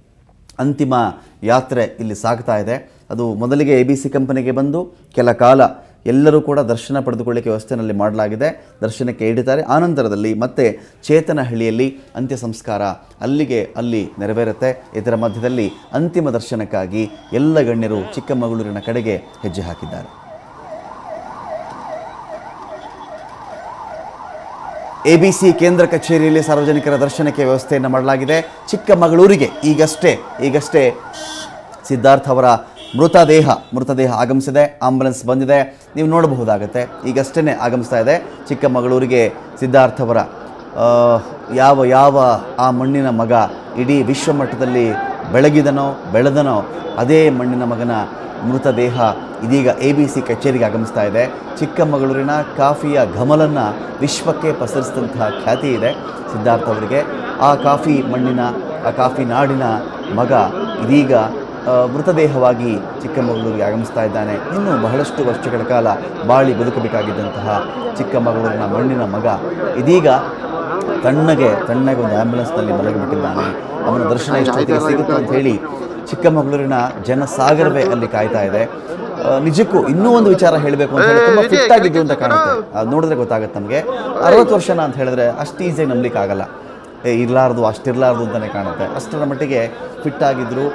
ಅಂತಿಮ ಯಾತ್ರೆ ಇಲ್ಲಿ ಸಾಗ್ತಾ ಇದೆ ಅದು ಮೊದಲಿಗೆ ಎ ಬಿ ಸಿ ಕಂಪನಿಗೆ ಬಂದು ಕೆಲ ಕಾಲ ಎಲ್ಲರೂ ಕೂಡ ದರ್ಶನ ಪಡೆದುಕೊಳ್ಳಿಕ್ಕೆ ವ್ಯವಸ್ಥೆಯಲ್ಲಿ ಮಾಡಲಾಗಿದೆ ದರ್ಶನಕ್ಕೆ ಇಡಿತಾರೆ ಆನಂತರದಲ್ಲಿ ಮತ್ತೆ ಚೇತನಹಳ್ಳಿಯಲ್ಲಿ ಅಂತ್ಯ ಸಂಸ್ಕಾರ ಅಲ್ಲಿಗೆ ಅಲ್ಲಿ ನೆರವೇರುತ್ತೆ ಇದರ ಮಧ್ಯದಲ್ಲಿ ಅಂತಿಮ ದರ್ಶನಕ್ಕಾಗಿ ಎಲ್ಲ ಗಣ್ಯರು ಚಿಕ್ಕಮಗಳೂರಿನ ಕಡೆಗೆ ಹೆಜ್ಜೆ ಹಾಕಿದ್ದಾರೆ ಎ ಬಿ ಸಿ ಕೇಂದ್ರ ಕಚೇರಿಯಲ್ಲಿ ಸಾರ್ವಜನಿಕರ ದರ್ಶನಕ್ಕೆ ವ್ಯವಸ್ಥೆಯನ್ನು ಮಾಡಲಾಗಿದೆ ಚಿಕ್ಕಮಗಳೂರಿಗೆ ಈಗಷ್ಟೇ ಈಗಷ್ಟೇ ಸಿದ್ಧಾರ್ಥ ಅವರ ಮೃತದೇಹ ಮೃತದೇಹ ಆಗಮಿಸಿದೆ ಆಂಬುಲೆನ್ಸ್ ಬಂದಿದೆ ನೀವು ನೋಡಬಹುದಾಗತ್ತೆ ಈಗಷ್ಟೇ ಆಗಮಿಸ್ತಾ ಇದೆ ಚಿಕ್ಕಮಗಳೂರಿಗೆ ಸಿದ್ಧಾರ್ಥವರ ಆ, ಯಾವ ಯಾವ ಆ ಮಣ್ಣಿನ ಮಗ ಇಡೀ ವಿಶ್ವಮಟ್ಟದಲ್ಲಿ ಬೆಳಗಿದನೋ ಬೆಳೆದನೋ ಅದೇ ಮಣ್ಣಿನ ಮಗನ ಮೃತದೇಹ ಇದೀಗ ಎ ಬಿ ಸಿ ಕಚೇರಿಗೆ ಆಗಮಿಸ್ತಾ ಇದೆ ಚಿಕ್ಕಮಗಳೂರಿನ ಕಾಫಿಯ ಘಮಲನ್ನು ವಿಶ್ವಕ್ಕೆ ಪಸರಿಸಿದಂತಹ ಖ್ಯಾತಿ ಇದೆ ಸಿದ್ಧಾರ್ಥ ಅವರಿಗೆ ಆ ಕಾಫಿ ಮಣ್ಣಿನ ಆ ಕಾಫಿ ನಾಡಿನ ಮಗ ಇದೀಗ ಆ, ಮೃತದೇಹವಾಗಿ ಚಿಕ್ಕಮಗಳೂರಿಗೆ ಆಗಮಿಸ್ತಾ ಇದ್ದಾನೆ ಇನ್ನು ಬಹಳಷ್ಟು ವರ್ಷಗಳ ಕಾಲ ಬಾಳಿ ಬದುಕಬೇಕಾಗಿದ್ದಂತಹ ಚಿಕ್ಕಮಗಳೂರಿನ ಮಣ್ಣಿನ ಮಗ ಇದೀಗ ತಣ್ಣಗೆ ತಣ್ಣಗೆ ಒಂದು ಆ್ಯಂಬುಲೆನ್ಸ್ನಲ್ಲಿ ಮಲಗಿಬಿಟ್ಟಿದ್ದಾನೆ ಅವನ ದರ್ಶನ ಎಷ್ಟೊತ್ತಿಗೆ ಸಿಗುತ್ತೋ ಅಂತ ಹೇಳಿ ಚಿಕ್ಕಮಗಳೂರಿನ ಜನಸಾಗರವೇ ಅಲ್ಲಿ ಕಾಯ್ತಾ ಇದೆ ಆ, ನಿಜಕ್ಕೂ ಇನ್ನೂ ಒಂದು ವಿಚಾರ ಹೇಳಬೇಕು ಅಂತ ಹೇಳಿ ತುಂಬ ಫಿಟ್ ಆಗಿದ್ದು ಅಂತ ಕಾಣುತ್ತೆ ಅದು ನೋಡಿದ್ರೆ ಗೊತ್ತಾಗುತ್ತೆ ನಮಗೆ ಅರವತ್ತು ವರ್ಷನ ಅಂತ ಹೇಳಿದ್ರೆ ಅಷ್ಟು ಈಸಿಯಾಗಿ ನಂಬಲಿಕ್ಕೆ ಆಗಲ್ಲ ಏ ಇರಲಾರ್ದು ಅಷ್ಟಿರಲಾರ್ದು ಅಂತಲೇ ಕಾಣುತ್ತೆ ಅಷ್ಟರ ಮಟ್ಟಿಗೆ ಫಿಟ್ ಆಗಿದ್ದರು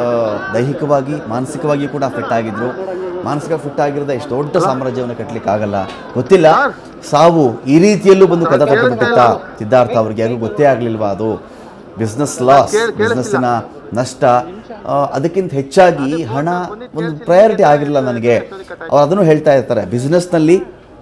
ದೈಹಿಕವಾಗಿ ಮಾನಸಿಕವಾಗಿ ಕೂಡ ಫಿಟ್ ಆಗಿದ್ದರು ಮಾನಸಿಕ ಫಿಟ್ ಆಗಿರದೆ ಇಷ್ಟು ದೊಡ್ಡ ಸಾಮ್ರಾಜ್ಯವನ್ನು ಕಟ್ಟಲಿಕ್ಕೆ ಆಗಲ್ಲ ಗೊತ್ತಿಲ್ಲ ಸಾವು ಈ ರೀತಿಯಲ್ಲೂ ಬಂದು ಕದ ತಟ್ಟುಬಿಟ್ಟಿತ್ತ ಸಿದ್ಧಾರ್ಥ ಅವ್ರಿಗೆ ಯಾರಿಗೂ ಗೊತ್ತೇ ಆಗಲಿಲ್ವಾ ಅದು ಬಿಸ್ನೆಸ್ ಲಾಸ್ ಬಿಸ್ನೆಸ್ಸಿನ ನಷ್ಟ ಆ, ಅದಕ್ಕಿಂತ ಹೆಚ್ಚಾಗಿ ಹಣ ಒಂದು ಪ್ರಯಾರಿಟಿ ಆಗಿರಲಿಲ್ಲ ನನಗೆ ಅವ್ರು ಅದನ್ನು ಹೇಳ್ತಾ ಇರ್ತಾರೆ ಬಿಸ್ನೆಸ್ನಲ್ಲಿ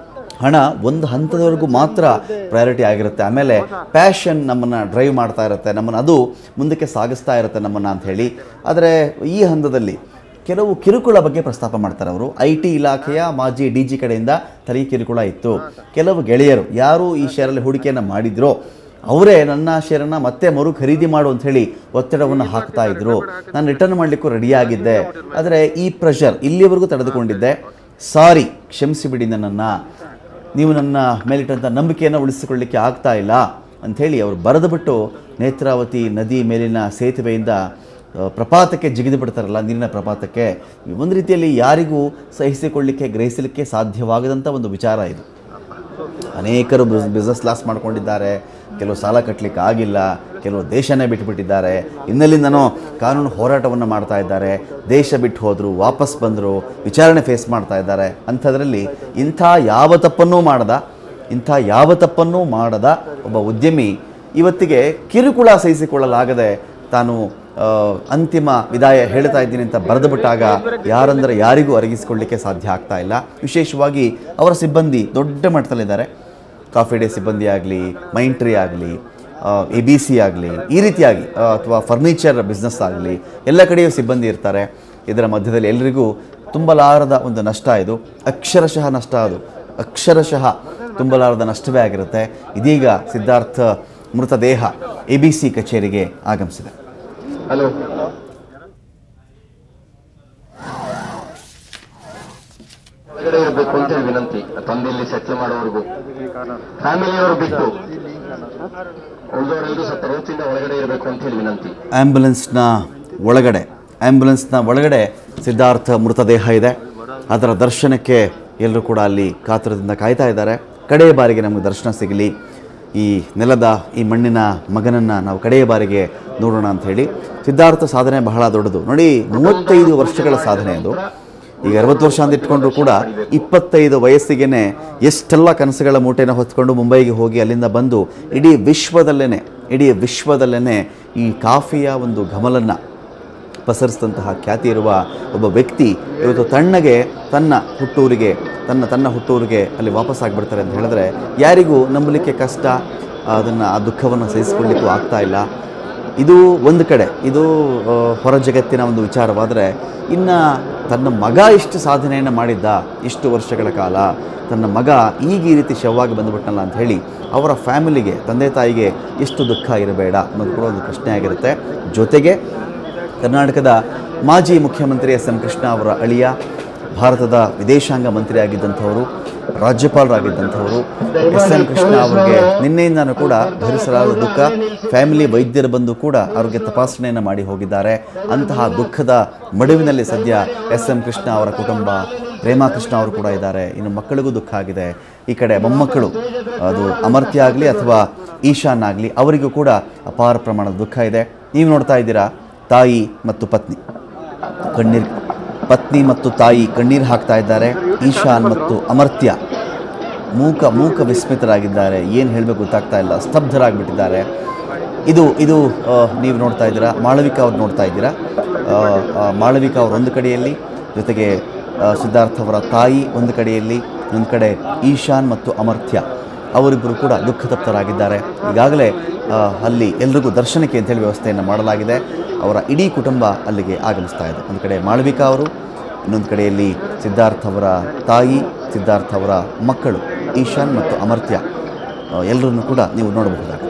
ಹಣ ಒಂದು ಹಂತದವರೆಗೂ ಮಾತ್ರ ಪ್ರಯಾರಿಟಿ ಆಗಿರುತ್ತೆ ಆಮೇಲೆ ಪ್ಯಾಷನ್ ನಮ್ಮನ್ನು ಡ್ರೈವ್ ಮಾಡ್ತಾ ಇರುತ್ತೆ ನಮ್ಮನ್ನು ಅದು ಮುಂದಕ್ಕೆ ಸಾಗಿಸ್ತಾ ಇರುತ್ತೆ ನಮ್ಮನ್ನು ಅಂತ ಹೇಳಿ ಆದರೆ ಈ ಹಂತದಲ್ಲಿ ಕೆಲವು ಕಿರುಕುಳ ಬಗ್ಗೆ ಪ್ರಸ್ತಾಪ ಮಾಡ್ತಾರೆ ಅವರು ಐ ಟಿ ಇಲಾಖೆಯ ಮಾಜಿ ಡಿ ಜಿ ಕಡೆಯಿಂದ ತಲೆ ಕಿರುಕುಳ ಇತ್ತು ಕೆಲವು ಗೆಳೆಯರು ಯಾರು ಈ ಶೇರಲ್ಲಿ ಹೂಡಿಕೆಯನ್ನು ಮಾಡಿದ್ರೋ ಅವರೇ ನನ್ನ ಶೇರನ್ನು ಮತ್ತೆ ಮರು ಖರೀದಿ ಮಾಡು ಅಂತ ಹೇಳಿ ಒತ್ತಡವನ್ನು ಹಾಕ್ತಾ ಇದ್ರು ನಾನು ರಿಟರ್ನ್ ಮಾಡಲಿಕ್ಕೂ ರೆಡಿಯಾಗಿದ್ದೆ ಆದರೆ ಈ ಪ್ರೆಷರ್ ಇಲ್ಲಿವರೆಗೂ ತಡೆದುಕೊಂಡಿದ್ದೆ ಸಾರಿ ಕ್ಷಮಿಸಿಬಿಡಿ ನನ್ನನ್ನು ನೀವು ನನ್ನ ಮೇಲಿಟ್ಟಂಥ ನಂಬಿಕೆಯನ್ನು ಉಳಿಸಿಕೊಳ್ಳಿಕ್ಕೆ ಆಗ್ತಾ ಇಲ್ಲ ಅಂಥೇಳಿ ಅವರು ಬರೆದು ಬಿಟ್ಟು ನೇತ್ರಾವತಿ ನದಿ ಮೇಲಿನ ಸೇತುವೆಯಿಂದ ಆ, ಪ್ರಪಾತಕ್ಕೆ ಜಿಗಿದು ಬಿಡ್ತಾರಲ್ಲ ನೀರಿನ ಪ್ರಪಾತಕ್ಕೆ ಒಂದು ರೀತಿಯಲ್ಲಿ ಯಾರಿಗೂ ಸಹಿಸಿಕೊಳ್ಳಿಕ್ಕೆ ಗ್ರಹಿಸಲಿಕ್ಕೆ ಸಾಧ್ಯವಾಗದಂಥ ಒಂದು ವಿಚಾರ ಇದು ಅನೇಕರು ಬಿಸ್ನೆಸ್ ಲಾಸ್ ಮಾಡ್ಕೊಂಡಿದ್ದಾರೆ ಕೆಲವು ಸಾಲ ಕಟ್ಟಲಿಕ್ಕೆ ಆಗಿಲ್ಲ ಕೆಲವು ದೇಶನೇ ಬಿಟ್ಟುಬಿಟ್ಟಿದ್ದಾರೆ ಇನ್ನಲ್ಲಿಂದನೋ ಕಾನೂನು ಹೋರಾಟವನ್ನು ಮಾಡ್ತಾ ಇದ್ದಾರೆ ದೇಶ ಬಿಟ್ಟು ಹೋದರು ವಾಪಸ್ ಬಂದರು ವಿಚಾರಣೆ ಫೇಸ್ ಮಾಡ್ತಾ ಇದ್ದಾರೆ ಅಂಥದ್ರಲ್ಲಿ ಇಂಥ ಯಾವ ತಪ್ಪನ್ನೂ ಮಾಡದ ಇಂಥ ಯಾವ ತಪ್ಪನ್ನೂ ಮಾಡದ ಒಬ್ಬ ಉದ್ಯಮಿ ಇವತ್ತಿಗೆ ಕಿರುಕುಳ ಸಹಿಸಿಕೊಳ್ಳಲಾಗದೆ ತಾನು ಆ, ಅಂತಿಮ ವಿದಾಯ ಹೇಳ್ತಾ ಇದ್ದೀನಿ ಅಂತ ಬರೆದು ಬಿಟ್ಟಾಗ ಯಾರಂದರೆ ಯಾರಿಗೂ ಅರಗಿಸಿಕೊಳ್ಳಿಕ್ಕೆ ಸಾಧ್ಯ ಆಗ್ತಾ ಇಲ್ಲ ವಿಶೇಷವಾಗಿ ಅವರ ಸಿಬ್ಬಂದಿ ದೊಡ್ಡ ಮಟ್ಟದಲ್ಲಿದ್ದಾರೆ ಕಾಫಿ ಡೇ ಸಿಬ್ಬಂದಿ ಆಗಲಿ ಮೈಂಟ್ರಿ ಆಗಲಿ ಎ ಬಿ ಸಿ ಆಗಲಿ ಈ ರೀತಿಯಾಗಿ ಅಥವಾ ಫರ್ನಿಚರ್ ಬಿಸ್ನೆಸ್ ಆಗಲಿ ಎಲ್ಲ ಕಡೆಯೂ ಸಿಬ್ಬಂದಿ ಇರ್ತಾರೆ ಇದರ ಮಧ್ಯದಲ್ಲಿ ಎಲ್ರಿಗೂ ತುಂಬಲಾರದ ಒಂದು ನಷ್ಟ ಇದು ಅಕ್ಷರಶಃ ನಷ್ಟ ಅದು ಅಕ್ಷರಶಃ ತುಂಬಲಾರದ ನಷ್ಟವೇ ಆಗಿರುತ್ತೆ ಇದೀಗ ಸಿದ್ಧಾರ್ಥ ಮೃತದೇಹ ಎ ಬಿ ಸಿ ಕಚೇರಿಗೆ ಆಗಮಿಸಿದೆ ಹಲೋ ಒಳಗಡೆ ಇರಬೇಕು ಅಂತ ಹೇಳಿ ವಿನಂತಿ ತಂದೆಯಲ್ಲಿ ಸೆಟ್ಲ್ ಮಾಡೋವರೆಗೂ ಫ್ಯಾಮಿಲಿಯವರು ಬಿಟ್ಟು ಉಳಿದವರೆಲ್ಲರೂ ಸ್ವಲ್ಪ ರೋಚಿಂದ ಒಳಗಡೆ ಇರಬೇಕು ಅಂತ ಹೇಳಿ ವಿನಂತಿ ಆ್ಯಂಬುಲೆನ್ಸ್ನ ಒಳಗಡೆ ಆ್ಯಂಬುಲೆನ್ಸ್ನ ಒಳಗಡೆ ಸಿದ್ಧಾರ್ಥ ಮೃತದೇಹ ಇದೆ ಅದರ ದರ್ಶನಕ್ಕೆ ಎಲ್ಲರೂ ಕೂಡ ಅಲ್ಲಿ ಕಾತುರದಿಂದ ಕಾಯ್ತಾ ಇದ್ದಾರೆ ಕಡೆಯ ಬಾರಿಗೆ ನಮಗೆ ದರ್ಶನ ಸಿಗಲಿ ಈ ನೆಲದ ಈ ಮಣ್ಣಿನ ಮಗನನ್ನು ನಾವು ಕಡೆಯ ಬಾರಿಗೆ ನೋಡೋಣ ಅಂತ ಹೇಳಿ ಸಿದ್ಧಾರ್ಥ ಸಾಧನೆ ಬಹಳ ದೊಡ್ಡದು ನೋಡಿ ಮೂವತ್ತೈದು ವರ್ಷಗಳ ಸಾಧನೆ ಅದು ಈಗ ಅರವತ್ತು ವರ್ಷ ಅಂತ ಇಟ್ಕೊಂಡ್ರು ಕೂಡ ಇಪ್ಪತ್ತೈದು ವಯಸ್ಸಿಗೆ ಎಷ್ಟೆಲ್ಲ ಕನಸುಗಳ ಮೂಟೆನ ಹೊತ್ಕೊಂಡು ಮುಂಬೈಗೆ ಹೋಗಿ ಅಲ್ಲಿಂದ ಬಂದು ಇಡೀ ವಿಶ್ವದಲ್ಲೇ ಇಡೀ ವಿಶ್ವದಲ್ಲೇ ಈ ಕಾಫಿಯ ಒಂದು ಘಮಲನ್ನು ಪಸರಿಸಿದಂತಹ ಖ್ಯಾತಿ ಇರುವ ಒಬ್ಬ ವ್ಯಕ್ತಿ ಇವತ್ತು ತಣ್ಣಗೆ ತನ್ನ ಹುಟ್ಟೂರಿಗೆ ತನ್ನ ತನ್ನ ಹುಟ್ಟೂರಿಗೆ ಅಲ್ಲಿ ವಾಪಸ್ ಆಗಿಬಿಡ್ತಾರೆ ಅಂತ ಹೇಳಿದ್ರೆ ಯಾರಿಗೂ ನಂಬಲಿಕ್ಕೆ ಕಷ್ಟ ಅದನ್ನು ಆ ದುಃಖವನ್ನು ಸಹಿಸಿಕೊಳ್ಳಿಕ್ಕೂ ಆಗ್ತಾ ಇಲ್ಲ ಇದು ಒಂದು ಕಡೆ ಇದು ಆ, ಹೊರ ಜಗತ್ತಿನ ಒಂದು ವಿಚಾರವಾದರೆ ಇನ್ನು ತನ್ನ ಮಗ ಇಷ್ಟು ಸಾಧನೆಯನ್ನು ಮಾಡಿದ್ದ ಇಷ್ಟು ವರ್ಷಗಳ ಕಾಲ ತನ್ನ ಮಗ ಈಗ ಈ ರೀತಿ ಶವವಾಗಿ ಬಂದುಬಿಟ್ನಲ್ಲ ಅಂತ ಹೇಳಿ ಅವರ ಫ್ಯಾಮಿಲಿಗೆ ತಂದೆ ತಾಯಿಗೆ ಎಷ್ಟು ದುಃಖ ಇರಬೇಡ ಅನ್ನೋದು ಕೂಡ ಒಂದು ಪ್ರಶ್ನೆ ಆಗಿರುತ್ತೆ ಜೊತೆಗೆ ಕರ್ನಾಟಕದ ಮಾಜಿ ಮುಖ್ಯಮಂತ್ರಿ ಎಸ್ ಎಂ ಕೃಷ್ಣ ಅವರ ಅಳಿಯ ಭಾರತದ ವಿದೇಶಾಂಗ ಮಂತ್ರಿ ಆಗಿದ್ದಂಥವರು ರಾಜ್ಯಪಾಲರಾಗಿದ್ದಂಥವರು ಎಸ್ ಎಂ ಕೃಷ್ಣ ಅವರಿಗೆ ನಿನ್ನೆಯಿಂದನೂ ಕೂಡ ಭರಿಸಲಾದ ದುಃಖ ಫ್ಯಾಮಿಲಿ ವೈದ್ಯರು ಬಂದು ಕೂಡ ಆರೋಗ್ಯ ತಪಾಸಣೆಯನ್ನು ಮಾಡಿ ಹೋಗಿದ್ದಾರೆ ಅಂತಹ ದುಃಖದ ಮಡುವಿನಲ್ಲಿ ಸದ್ಯ ಎಸ್ ಎಂ ಕೃಷ್ಣ ಅವರ ಕುಟುಂಬ ಪ್ರೇಮಾ ಕೃಷ್ಣ ಅವರು ಕೂಡ ಇದ್ದಾರೆ ಇನ್ನು ಮಕ್ಕಳಿಗೂ ದುಃಖ ಆಗಿದೆ ಈ ಕಡೆ ಮೊಮ್ಮಕ್ಕಳು ಅದು ಅಮರ್ತ್ಯ ಆಗಲಿ ಅಥವಾ ಈಶಾನ್ ಆಗಲಿ ಅವರಿಗೂ ಕೂಡ ಅಪಾರ ಪ್ರಮಾಣದ ದುಃಖ ಇದೆ ನೀವು ನೋಡ್ತಾ ಇದ್ದೀರಾ ತಾಯಿ ಮತ್ತು ಪತ್ನಿ ಕಣ್ಣೀರು ಪತ್ನಿ ಮತ್ತು ತಾಯಿ ಕಣ್ಣೀರು ಹಾಕ್ತಾ ಇದ್ದಾರೆ ಈಶಾನ್ ಮತ್ತು ಅಮರ್ತ್ಯ ಮೂಕ ಮೂಕ ವಿಸ್ಮಿತರಾಗಿದ್ದಾರೆ ಏನು ಹೇಳಬೇಕು ಗೊತ್ತಾಗ್ತಾ ಇಲ್ಲ ಸ್ತಬ್ಧರಾಗಿಬಿಟ್ಟಿದ್ದಾರೆ ಇದು ಇದು ಆ, ನೀವು ನೋಡ್ತಾ ಇದ್ದೀರಾ ಮಾಳವಿಕಾ ಅವ್ರು ನೋಡ್ತಾ ಇದ್ದೀರಾ ಆ, ಆ, ಮಾಳವಿಕಾ ಅವರು ಒಂದು ಕಡೆಯಲ್ಲಿ ಜೊತೆಗೆ ಆ, ಸಿದ್ಧಾರ್ಥ್ ಅವರ ತಾಯಿ ಒಂದು ಕಡೆಯಲ್ಲಿ ಇನ್ನೊಂದು ಕಡೆ ಈಶಾನ್ ಮತ್ತು ಅಮರ್ಥ್ಯ ಅವರಿಬ್ಬರು ಕೂಡ ದುಃಖತಪ್ತರಾಗಿದ್ದಾರೆ ಈಗಾಗಲೇ ಆ, ಅಲ್ಲಿ ಎಲ್ರಿಗೂ ದರ್ಶನಕ್ಕೆ ಅಂತೇಳಿ ವ್ಯವಸ್ಥೆಯನ್ನು ಮಾಡಲಾಗಿದೆ ಅವರ ಇಡೀ ಕುಟುಂಬ ಅಲ್ಲಿಗೆ ಆಗಮಿಸ್ತಾ ಇದೆ ಒಂದು ಕಡೆ ಮಾಳವಿಕಾ ಅವರು ಇನ್ನೊಂದು ಕಡೆಯಲ್ಲಿ ಸಿದ್ಧಾರ್ಥ್ ಅವರ ತಾಯಿ ಸಿದ್ಧಾರ್ಥ್ ಅವರ ಮಕ್ಕಳು ಈಶಾನ್ ಮತ್ತು ಅಮರ್ತ್ಯ ಆ, ಎಲ್ಲರನ್ನೂ ಕೂಡ ನೀವು ನೋಡಬಹುದಾಗಿದೆ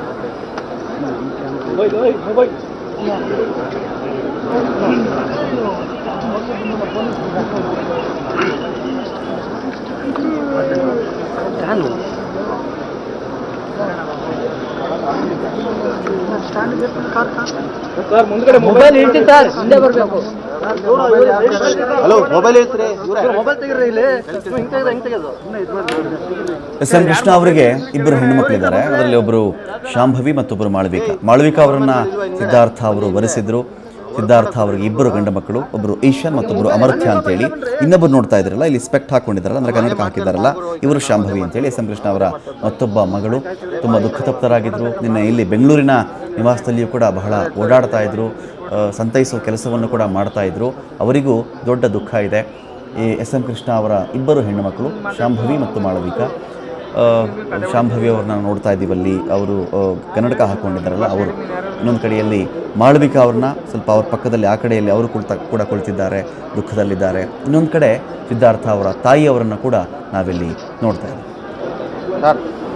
ಮೊಬೈಲ್ ಇಡ್ತೀನಿ ಸರ್ ಹಿಂದೆ ಬರಬೇಕು ಹಲೋ ಮೊಬೈಲ್ ಮೊಬೈಲ್ ತೆಗಿರಿ ಇಲ್ಲಿ ಹಿಂಗ್ ತೆಗೆದು ಹಿಂಗ್ ತೆಗೆದು ಎಸ್ ಎಂ ಕೃಷ್ಣ ಅವರಿಗೆ ಇಬ್ಬರು ಹೆಣ್ಣುಮಕ್ಕಳಿದ್ದಾರೆ ಅದರಲ್ಲಿ ಒಬ್ಬರು ಶಾಂಭವಿ ಮತ್ತೊಬ್ಬರು ಮಾಳವಿಕಾ ಮಾಳವಿಕಾ ಅವರನ್ನ ಸಿದ್ಧಾರ್ಥ ಅವರು ವರಿಸಿದ್ರು ಸಿದ್ಧಾರ್ಥ ಅವರಿಗೆ ಇಬ್ಬರು ಗಂಡು ಮಕ್ಕಳು ಒಬ್ಬರು ಈಶಾನ್ ಮತ್ತೊಬ್ಬರು ಅಮರ್ಥ್ಯ ಅಂತೇಳಿ ಇನ್ನೊಬ್ಬರು ನೋಡ್ತಾ ಇದ್ರಲ್ಲ ಇಲ್ಲಿ ಸ್ಪೆಕ್ಟ್ ಹಾಕೊಂಡಿದ್ದಾರಲ್ಲ ಅಂದ್ರೆ ಕನ್ನಡಕ ಹಾಕಿದ್ದಾರಲ್ಲ ಇವರು ಶಾಂಭವಿ ಅಂತೇಳಿ ಎಸ್ ಎಂ ಕೃಷ್ಣ ಅವರ ಮತ್ತೊಬ್ಬ ಮಗಳು ತುಂಬ ದುಃಖತಪ್ತರಾಗಿದ್ದರು ನಿನ್ನೆ ಇಲ್ಲಿ ಬೆಂಗಳೂರಿನ ನಿವಾಸದಲ್ಲಿಯೂ ಕೂಡ ಬಹಳ ಓಡಾಡ್ತಾ ಇದ್ರು ಆ, ಸಂತೈಸುವ ಕೆಲಸವನ್ನು ಕೂಡ ಮಾಡ್ತಾ ಇದ್ರು ಅವರಿಗೂ ದೊಡ್ಡ ದುಃಖ ಇದೆ ಈ ಎಸ್ ಎಂ ಕೃಷ್ಣ ಅವರ ಇಬ್ಬರು ಹೆಣ್ಣುಮಕ್ಕಳು ಶಾಂಭವಿ ಮತ್ತು ಮಾಳವಿಕಾ ಆ, ಶಾಂಭವಿ ಅವ್ರನ್ನ ನೋಡ್ತಾ ಇದ್ದೀವಲ್ಲಿ ಅವರು ಆ, ಕನ್ನಡಕ ಹಾಕ್ಕೊಂಡಿದ್ದಾರಲ್ಲ ಅವರು ಇನ್ನೊಂದು ಕಡೆಯಲ್ಲಿ ಮಾಳವಿಕಾ ಅವ್ರನ್ನ ಸ್ವಲ್ಪ ಅವ್ರ ಪಕ್ಕದಲ್ಲಿ ಆ ಕಡೆಯಲ್ಲಿ ಅವರು ಕುಳ್ತ ಕೂಡ ಕುಳಿತಿದ್ದಾರೆ ದುಃಖದಲ್ಲಿದ್ದಾರೆ ಇನ್ನೊಂದು ಕಡೆ ಸಿದ್ಧಾರ್ಥ ಅವರ ತಾಯಿಯವರನ್ನು ಕೂಡ ನಾವಿಲ್ಲಿ ನೋಡ್ತಾ ಇದ್ದೀವಿ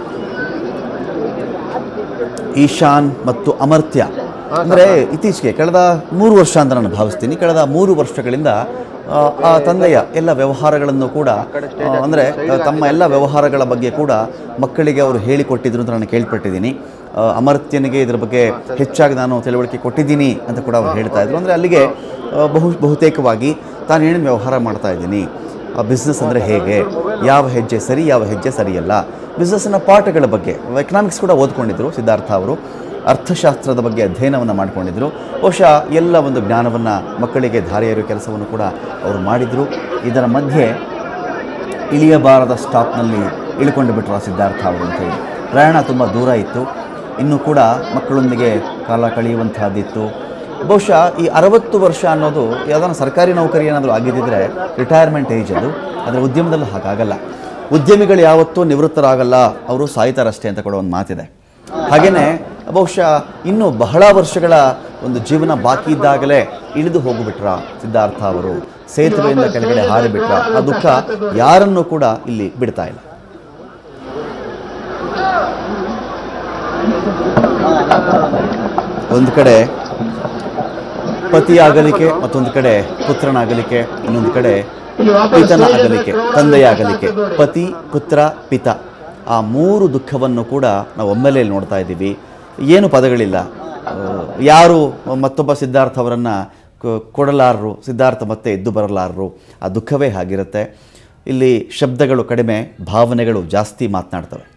ಈಶಾನ್ ಮತ್ತು ಅಮರ್ತ್ಯ ಅಂದರೆ ಇತ್ತೀಚೆಗೆ ಕಳೆದ ಮೂರು ವರ್ಷ ಅಂತ ನಾನು ಭಾವಿಸ್ತೀನಿ ಕಳೆದ ಮೂರು ವರ್ಷಗಳಿಂದ ಆ, ಆ ತಂದೆಯ ಎಲ್ಲ ವ್ಯವಹಾರಗಳನ್ನು ಕೂಡ ಆ, ಅಂದರೆ ಆ, ತಮ್ಮ ಎಲ್ಲ ವ್ಯವಹಾರಗಳ ಬಗ್ಗೆ ಕೂಡ ಮಕ್ಕಳಿಗೆ ಅವರು ಹೇಳಿಕೊಟ್ಟಿದ್ರು ಅಂತ ನಾನು ಕೇಳ್ಪಟ್ಟಿದ್ದೀನಿ ಆ, ಅಮರ್ತ್ಯನಿಗೆ ಇದ್ರ ಬಗ್ಗೆ ಹೆಚ್ಚಾಗಿ ನಾನು ತಿಳುವಳಿಕೆ ಕೊಟ್ಟಿದ್ದೀನಿ ಅಂತ ಕೂಡ ಅವರು ಹೇಳ್ತಾ ಇದ್ರು ಅಂದರೆ ಅಲ್ಲಿಗೆ ಆ, ಬಹು ಬಹುತೇಕವಾಗಿ ತಾನು ಏನೇನು ವ್ಯವಹಾರ ಮಾಡ್ತಾ ಇದ್ದೀನಿ ಬಿಸ್ನೆಸ್ ಅಂದರೆ ಹೇಗೆ ಯಾವ ಹೆಜ್ಜೆ ಸರಿ ಯಾವ ಹೆಜ್ಜೆ ಸರಿಯಲ್ಲ ಬಿಸ್ನೆಸ್ಸಿನ ಪಾಠಗಳ ಬಗ್ಗೆ ಎಕನಾಮಿಕ್ಸ್ ಕೂಡ ಓದ್ಕೊಂಡಿದ್ರು ಸಿದ್ಧಾರ್ಥ ಅವರು ಅರ್ಥಶಾಸ್ತ್ರದ ಬಗ್ಗೆ ಅಧ್ಯಯನವನ್ನು ಮಾಡಿಕೊಂಡಿದ್ರು ಬಹುಶಃ ಎಲ್ಲ ಒಂದು ಜ್ಞಾನವನ್ನು ಮಕ್ಕಳಿಗೆ ಧಾರೆ ಎರೆಯುವ ಕೆಲಸವನ್ನು ಕೂಡ ಅವರು ಮಾಡಿದರು ಇದರ ಮಧ್ಯೆ ಇಳಿಯಬಾರದ ಸ್ಟಾಪ್ನಲ್ಲಿ ಇಳ್ಕೊಂಡು ಬಿಟ್ಟರು ಆ ಸಿದ್ಧಾರ್ಥ ಅವರು ಅಂತೇಳಿ ಪ್ರಯಾಣ ತುಂಬ ದೂರ ಇತ್ತು ಇನ್ನೂ ಕೂಡ ಮಕ್ಕಳೊಂದಿಗೆ ಕಾಲ ಕಳೆಯುವಂತಹದ್ದಿತ್ತು ಬಹುಶಃ ಈ ಅರವತ್ತು ವರ್ಷ ಅನ್ನೋದು ಯಾವುದಾದ್ರು ಸರ್ಕಾರಿ ನೌಕರಿ ಏನಾದರೂ ಆಗಿದ್ದಿದ್ರೆ ರಿಟೈರ್ಮೆಂಟ್ ಏಜ್ ಅದು ಆದರೆ ಉದ್ಯಮದಲ್ಲಿ ಹಾಗಾಗಲ್ಲ ಉದ್ಯಮಿಗಳು ಯಾವತ್ತೂ ನಿವೃತ್ತರಾಗಲ್ಲ ಅವರು ಸಾಯ್ತಾರಷ್ಟೇ ಅಂತ ಕೂಡ ಒಂದು ಮಾತಿದೆ ಹಾಗೆಯೇ ಬಹುಶಃ ಇನ್ನೂ ಬಹಳ ವರ್ಷಗಳ ಒಂದು ಜೀವನ ಬಾಕಿ ಇದ್ದಾಗಲೇ ಇಳಿದು ಹೋಗಿಬಿಟ್ರ ಸಿದ್ಧಾರ್ಥ ಅವರು ಸೇತುವೆಯಿಂದ ಕೆಳಗಡೆ ಹಾರಿಬಿಟ್ರ ಆ ದುಃಖ ಯಾರನ್ನೂ ಕೂಡ ಇಲ್ಲಿ ಬಿಡ್ತಾ ಇಲ್ಲ ಒಂದು ಕಡೆ ಪತಿಯ ಅಗಲಿಕೆ ಮತ್ತೊಂದು ಕಡೆ ಪುತ್ರನ ಅಗಲಿಕೆ ಇನ್ನೊಂದು ಕಡೆ ಪಿತನ ಅಗಲಿಕೆ ತಂದೆಯ ಅಗಲಿಕೆ ಪತಿ ಪುತ್ರ ಪಿತ ಆ ಮೂರು ದುಃಖವನ್ನು ಕೂಡ ನಾವು ಒಮ್ಮೆಲೆ ನೋಡ್ತಾ ಇದ್ದೀವಿ ಏನು ಪದಗಳಿಲ್ಲ ಆ, ಯಾರು ಮತ್ತೊಬ್ಬ ಸಿದ್ಧಾರ್ಥ ಅವರನ್ನು ಕೊಡಲಾರರು ಸಿದ್ಧಾರ್ಥ ಮತ್ತೆ ಎದ್ದು ಬರಲಾರರು ಆ ದುಃಖವೇ ಹಾಗಿರುತ್ತೆ ಇಲ್ಲಿ ಶಬ್ದಗಳು ಕಡಿಮೆ ಭಾವನೆಗಳು ಜಾಸ್ತಿ ಮಾತನಾಡ್ತವೆ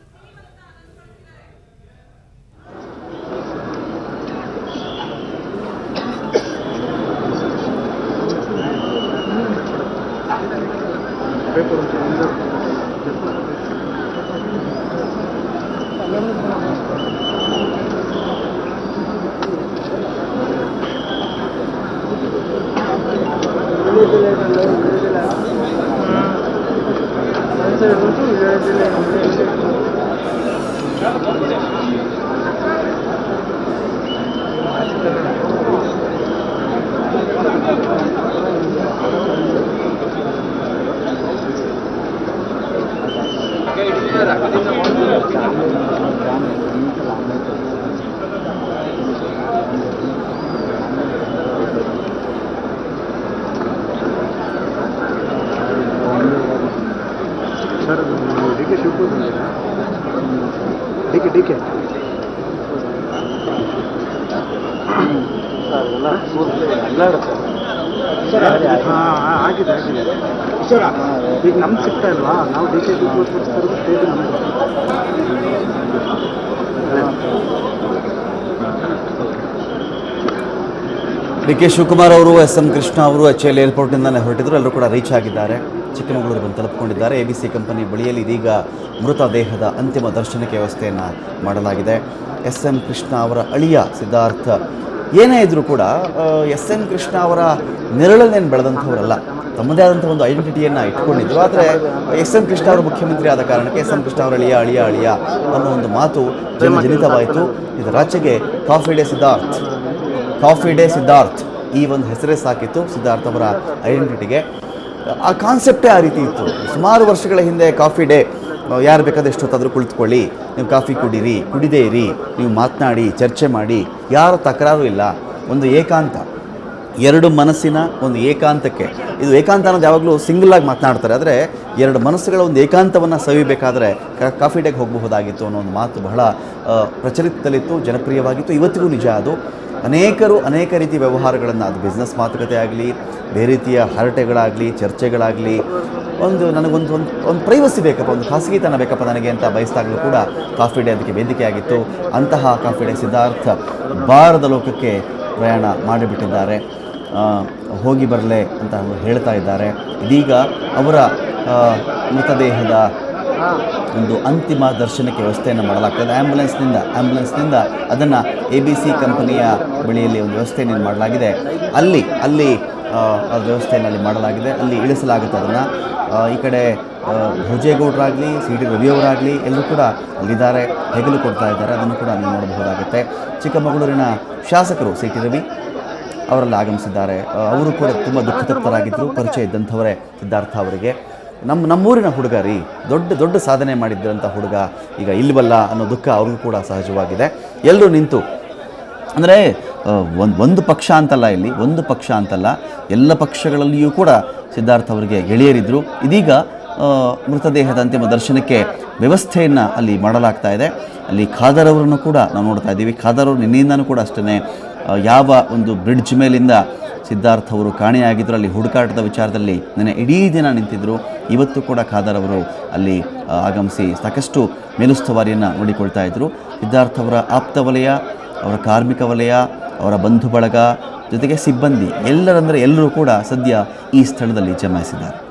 sir D K Shivakumar D K D K ಹಾಂ ಆಗಿದೆ ಆಗಿದೆ ಸರ್ ಈಗ ನಮ್ಗೆ ಸಿಗ್ತಾ ಇಲ್ವಾ ನಾವು ಡಿ ಕೆ ಶಿವಕುಮಾರ್ ಸ್ಟೇಜ್ ನಮ್ದು ಡಿ ಕೆ ಶಿವಕುಮಾರ್ ಅವರು ಎಸ್ ಎಂ ಕೃಷ್ಣ ಅವರು ಎಚ್ ಎಲ್ ಏರ್ಪೋರ್ಟ್ನಿಂದಲೇ ಹೊರಟಿದ್ರು ಎಲ್ಲರೂ ಕೂಡ ರೀಚ್ ಆಗಿದ್ದಾರೆ ಚಿಕ್ಕಮಗಳೂರು ಬಂದು ತಲುಪಿಕೊಂಡಿದ್ದಾರೆ ಎ ಬಿ ಸಿ ಕಂಪನಿ ಬಳಿಯಲ್ಲಿ ಇದೀಗ ಮೃತದೇಹದ ಅಂತಿಮ ದರ್ಶನಕ್ಕೆ ವ್ಯವಸ್ಥೆಯನ್ನು ಮಾಡಲಾಗಿದೆ ಎಸ್ ಎಂ ಕೃಷ್ಣ ಅವರ ಅಳಿಯ ಸಿದ್ಧಾರ್ಥ ಏನೇ ಇದ್ದರೂ ಕೂಡ ಎಸ್ ಎನ್ ಕೃಷ್ಣ ಅವರ ನೆರಳನ್ನೇನು ಬೆಳೆದಂಥವರಲ್ಲ ತಮ್ಮದೇ ಆದಂಥ ಒಂದು ಐಡೆಂಟಿಟಿಯನ್ನು ಇಟ್ಕೊಂಡಿದ್ರು ಆದರೆ ಎಸ್ ಎನ್ ಕೃಷ್ಣ ಅವರು ಮುಖ್ಯಮಂತ್ರಿ ಆದ ಕಾರಣಕ್ಕೆ ಎಸ್ ಎನ್ ಕೃಷ್ಣ ಅವರ ಅಳಿಯ ಅಳಿಯ ಅಳಿಯ ಅನ್ನೋ ಒಂದು ಮಾತು ಜನಜನಿತವಾಯಿತು ಇದು ರಾಜ್ಯಕ್ಕೆ coffee day Siddharth coffee day Siddharth ಈ ಒಂದು ಹೆಸರೇ ಸಾಕಿತ್ತು ಸಿದ್ಧಾರ್ಥ್ ಅವರ ಐಡೆಂಟಿಟಿಗೆ ಆ ಕಾನ್ಸೆಪ್ಟೇ ಆ ರೀತಿ ಇತ್ತು ಸುಮಾರು ವರ್ಷಗಳ ಹಿಂದೆ ಕಾಫಿ ಡೇ ಯಾರು ಬೇಕಾದ್ರೆ ಎಷ್ಟೊತ್ತಾದರೂ ಕುಳಿತುಕೊಳ್ಳಿ ನೀವು ಕಾಫಿ ಕುಡೀರಿ ಕುಡಿದೇ ಇರಿ ನೀವು ಮಾತನಾಡಿ ಚರ್ಚೆ ಮಾಡಿ ಯಾರ ತಕರಾರು ಇಲ್ಲ ಒಂದು ಏಕಾಂತ ಎರಡು ಮನಸ್ಸಿನ ಒಂದು ಏಕಾಂತಕ್ಕೆ ಇದು ಏಕಾಂತ ಅನ್ನೋದು ಯಾವಾಗಲೂ ಸಿಂಗಲ್ ಆಗಿ ಮಾತನಾಡ್ತಾರೆ ಆದರೆ ಎರಡು ಮನಸ್ಸುಗಳ ಒಂದು ಏಕಾಂತವನ್ನು ಸವಿಬೇಕಾದ್ರೆ ಕ- ಕಾಫಿ ಡೇಗೆ ಹೋಗಬಹುದಾಗಿತ್ತು ಅನ್ನೋ ಒಂದು ಮಾತು ಬಹಳ ಆ, ಪ್ರಚಲಿತದಲ್ಲಿತ್ತು ಜನಪ್ರಿಯವಾಗಿತ್ತು ಇವತ್ತಿಗೂ ನಿಜ ಅದು ಅನೇಕರು ಅನೇಕ ರೀತಿ ವ್ಯವಹಾರಗಳನ್ನು ಅದು ಬಿಸ್ನೆಸ್ ಮಾತುಕತೆ ಆಗಲಿ ಬೇರೆ ರೀತಿಯ ಹರಟೆಗಳಾಗಲಿ ಚರ್ಚೆಗಳಾಗಲಿ ಒಂದು ನನಗೊಂದು ಒಂದು ಒಂದು ಪ್ರೈವಸಿ ಬೇಕಪ್ಪ ಒಂದು ಖಾಸಗಿತನ ಬೇಕಪ್ಪ ನನಗೆ ಅಂತ ಬಯಸಿದಾಗಲೂ ಕೂಡ ಕಾಫಿ ಡೇ ಅದಕ್ಕೆ ವೇದಿಕೆಯಾಗಿತ್ತು ಅಂತಹ ಕಾಫಿ ಡೇ ಸಿದ್ಧಾರ್ಥ ಭಾರತ ಲೋಕಕ್ಕೆ ಪ್ರಯಾಣ ಮಾಡಿಬಿಟ್ಟಿದ್ದಾರೆ ಆ, ಹೋಗಿ ಬರಲೆ ಅಂತ ಅವರು ಹೇಳ್ತಾ ಇದ್ದಾರೆ ಇದೀಗ ಅವರ ಆ, ಮೃತದೇಹದ ಒಂದು ಅಂತಿಮ ದರ್ಶನಕ್ಕೆ ವ್ಯವಸ್ಥೆಯನ್ನು ಮಾಡಲಾಗ್ತದೆ ಆ್ಯಂಬುಲೆನ್ಸ್ನಿಂದ ಆ್ಯಂಬುಲೆನ್ಸ್ನಿಂದ ಅದನ್ನು ಎ ಬಿ ಸಿ ಕಂಪನಿಯ ಬಳಿಯಲ್ಲಿ ಒಂದು ವ್ಯವಸ್ಥೆಯನ್ನು ಮಾಡಲಾಗಿದೆ ಅಲ್ಲಿ ಅಲ್ಲಿ ಆ, ಆ ವ್ಯವಸ್ಥೆಯನ್ನು ಅಲ್ಲಿ ಮಾಡಲಾಗಿದೆ ಅಲ್ಲಿ ಇಳಿಸಲಾಗುತ್ತೆ ಅದನ್ನು ಈ ಕಡೆ ಆ, ಭೋಜೇಗೌಡರಾಗಲಿ ಸಿ ಟಿ ರವಿಯವರಾಗಲಿ ಎಲ್ಲರೂ ಕೂಡ ಅಲ್ಲಿದ್ದಾರೆ ಹೆಗಲು ಕೊಡ್ತಾ ಇದ್ದಾರೆ ಅದನ್ನು ಕೂಡ ನೀವು ನೋಡಬಹುದಾಗುತ್ತೆ ಚಿಕ್ಕಮಗಳೂರಿನ ಶಾಸಕರು ಸಿ ಟಿ ರವಿ ಅವರೆಲ್ಲ ಆಗಮಿಸಿದ್ದಾರೆ ಆ, ಅವರು ಕೂಡ ತುಂಬ ದುಃಖತಪ್ತರಾಗಿದ್ದರು ಪರಿಚಯ ಇದ್ದಂಥವರೇ ಸಿದ್ಧಾರ್ಥ ಅವರಿಗೆ ನಮ್ಮ ನಮ್ಮೂರಿನ ಹುಡುಗ ರೀ ದೊಡ್ಡ ದೊಡ್ಡ ಸಾಧನೆ ಮಾಡಿದ್ದಂಥ ಹುಡುಗ ಈಗ ಇಲ್ವಲ್ಲ ಅನ್ನೋ ದುಃಖ ಅವ್ರಿಗೂ ಕೂಡ ಸಹಜವಾಗಿದೆ ಎಲ್ಲರೂ ನಿಂತು ಅಂದರೆ ಒಂದು ಒಂದು ಪಕ್ಷ ಅಂತಲ್ಲ ಇಲ್ಲಿ ಒಂದು ಪಕ್ಷ ಅಂತಲ್ಲ ಎಲ್ಲ ಪಕ್ಷಗಳಲ್ಲಿಯೂ ಕೂಡ ಸಿದ್ಧಾರ್ಥ ಅವರಿಗೆ ಗೆಳೆಯರಿದ್ದರು ಇದೀಗ ಆ, ಮೃತದೇಹದ ಅಂತಿಮ ದರ್ಶನಕ್ಕೆ ವ್ಯವಸ್ಥೆಯನ್ನು ಅಲ್ಲಿ ಮಾಡಲಾಗ್ತಾ ಇದೆ ಅಲ್ಲಿ ಖಾದರ್ ಅವರನ್ನು ಕೂಡ ನಾವು ನೋಡ್ತಾ ಇದ್ದೀವಿ ಖಾದರ್ ಅವರು ನಿನ್ನೆಯಿಂದನೂ ಕೂಡ ಅಷ್ಟೇ ಯಾವ ಒಂದು ಬ್ರಿಡ್ಜ್ ಮೇಲಿಂದ ಸಿದ್ಧಾರ್ಥ ಅವರು ಕಾಣೆಯಾಗಿದ್ದರು ಅಲ್ಲಿ ಹುಡುಕಾಟದ ವಿಚಾರದಲ್ಲಿ ನೆನೆ ಇಡೀ ದಿನ ನಿಂತಿದ್ದರು ಇವತ್ತು ಕೂಡ ಖಾದರ್ ಅವರು ಅಲ್ಲಿ ಆ, ಆಗಮಿಸಿ ಸಾಕಷ್ಟು ಮೇಲುಸ್ತುವಾರಿಯನ್ನು ನೋಡಿಕೊಳ್ತಾ ಇದ್ದರು ಸಿದ್ಧಾರ್ಥ ಅವರ ಆಪ್ತ ವಲಯ ಅವರ ಕಾರ್ಮಿಕ ವಲಯ ಅವರ ಬಂಧು ಬಳಗ ಜೊತೆಗೆ ಸಿಬ್ಬಂದಿ ಎಲ್ಲರಂದರೆ ಎಲ್ಲರೂ ಕೂಡ ಸದ್ಯ ಈ ಸ್ಥಳದಲ್ಲಿ ಜಮಾಯಿಸಿದ್ದಾರೆ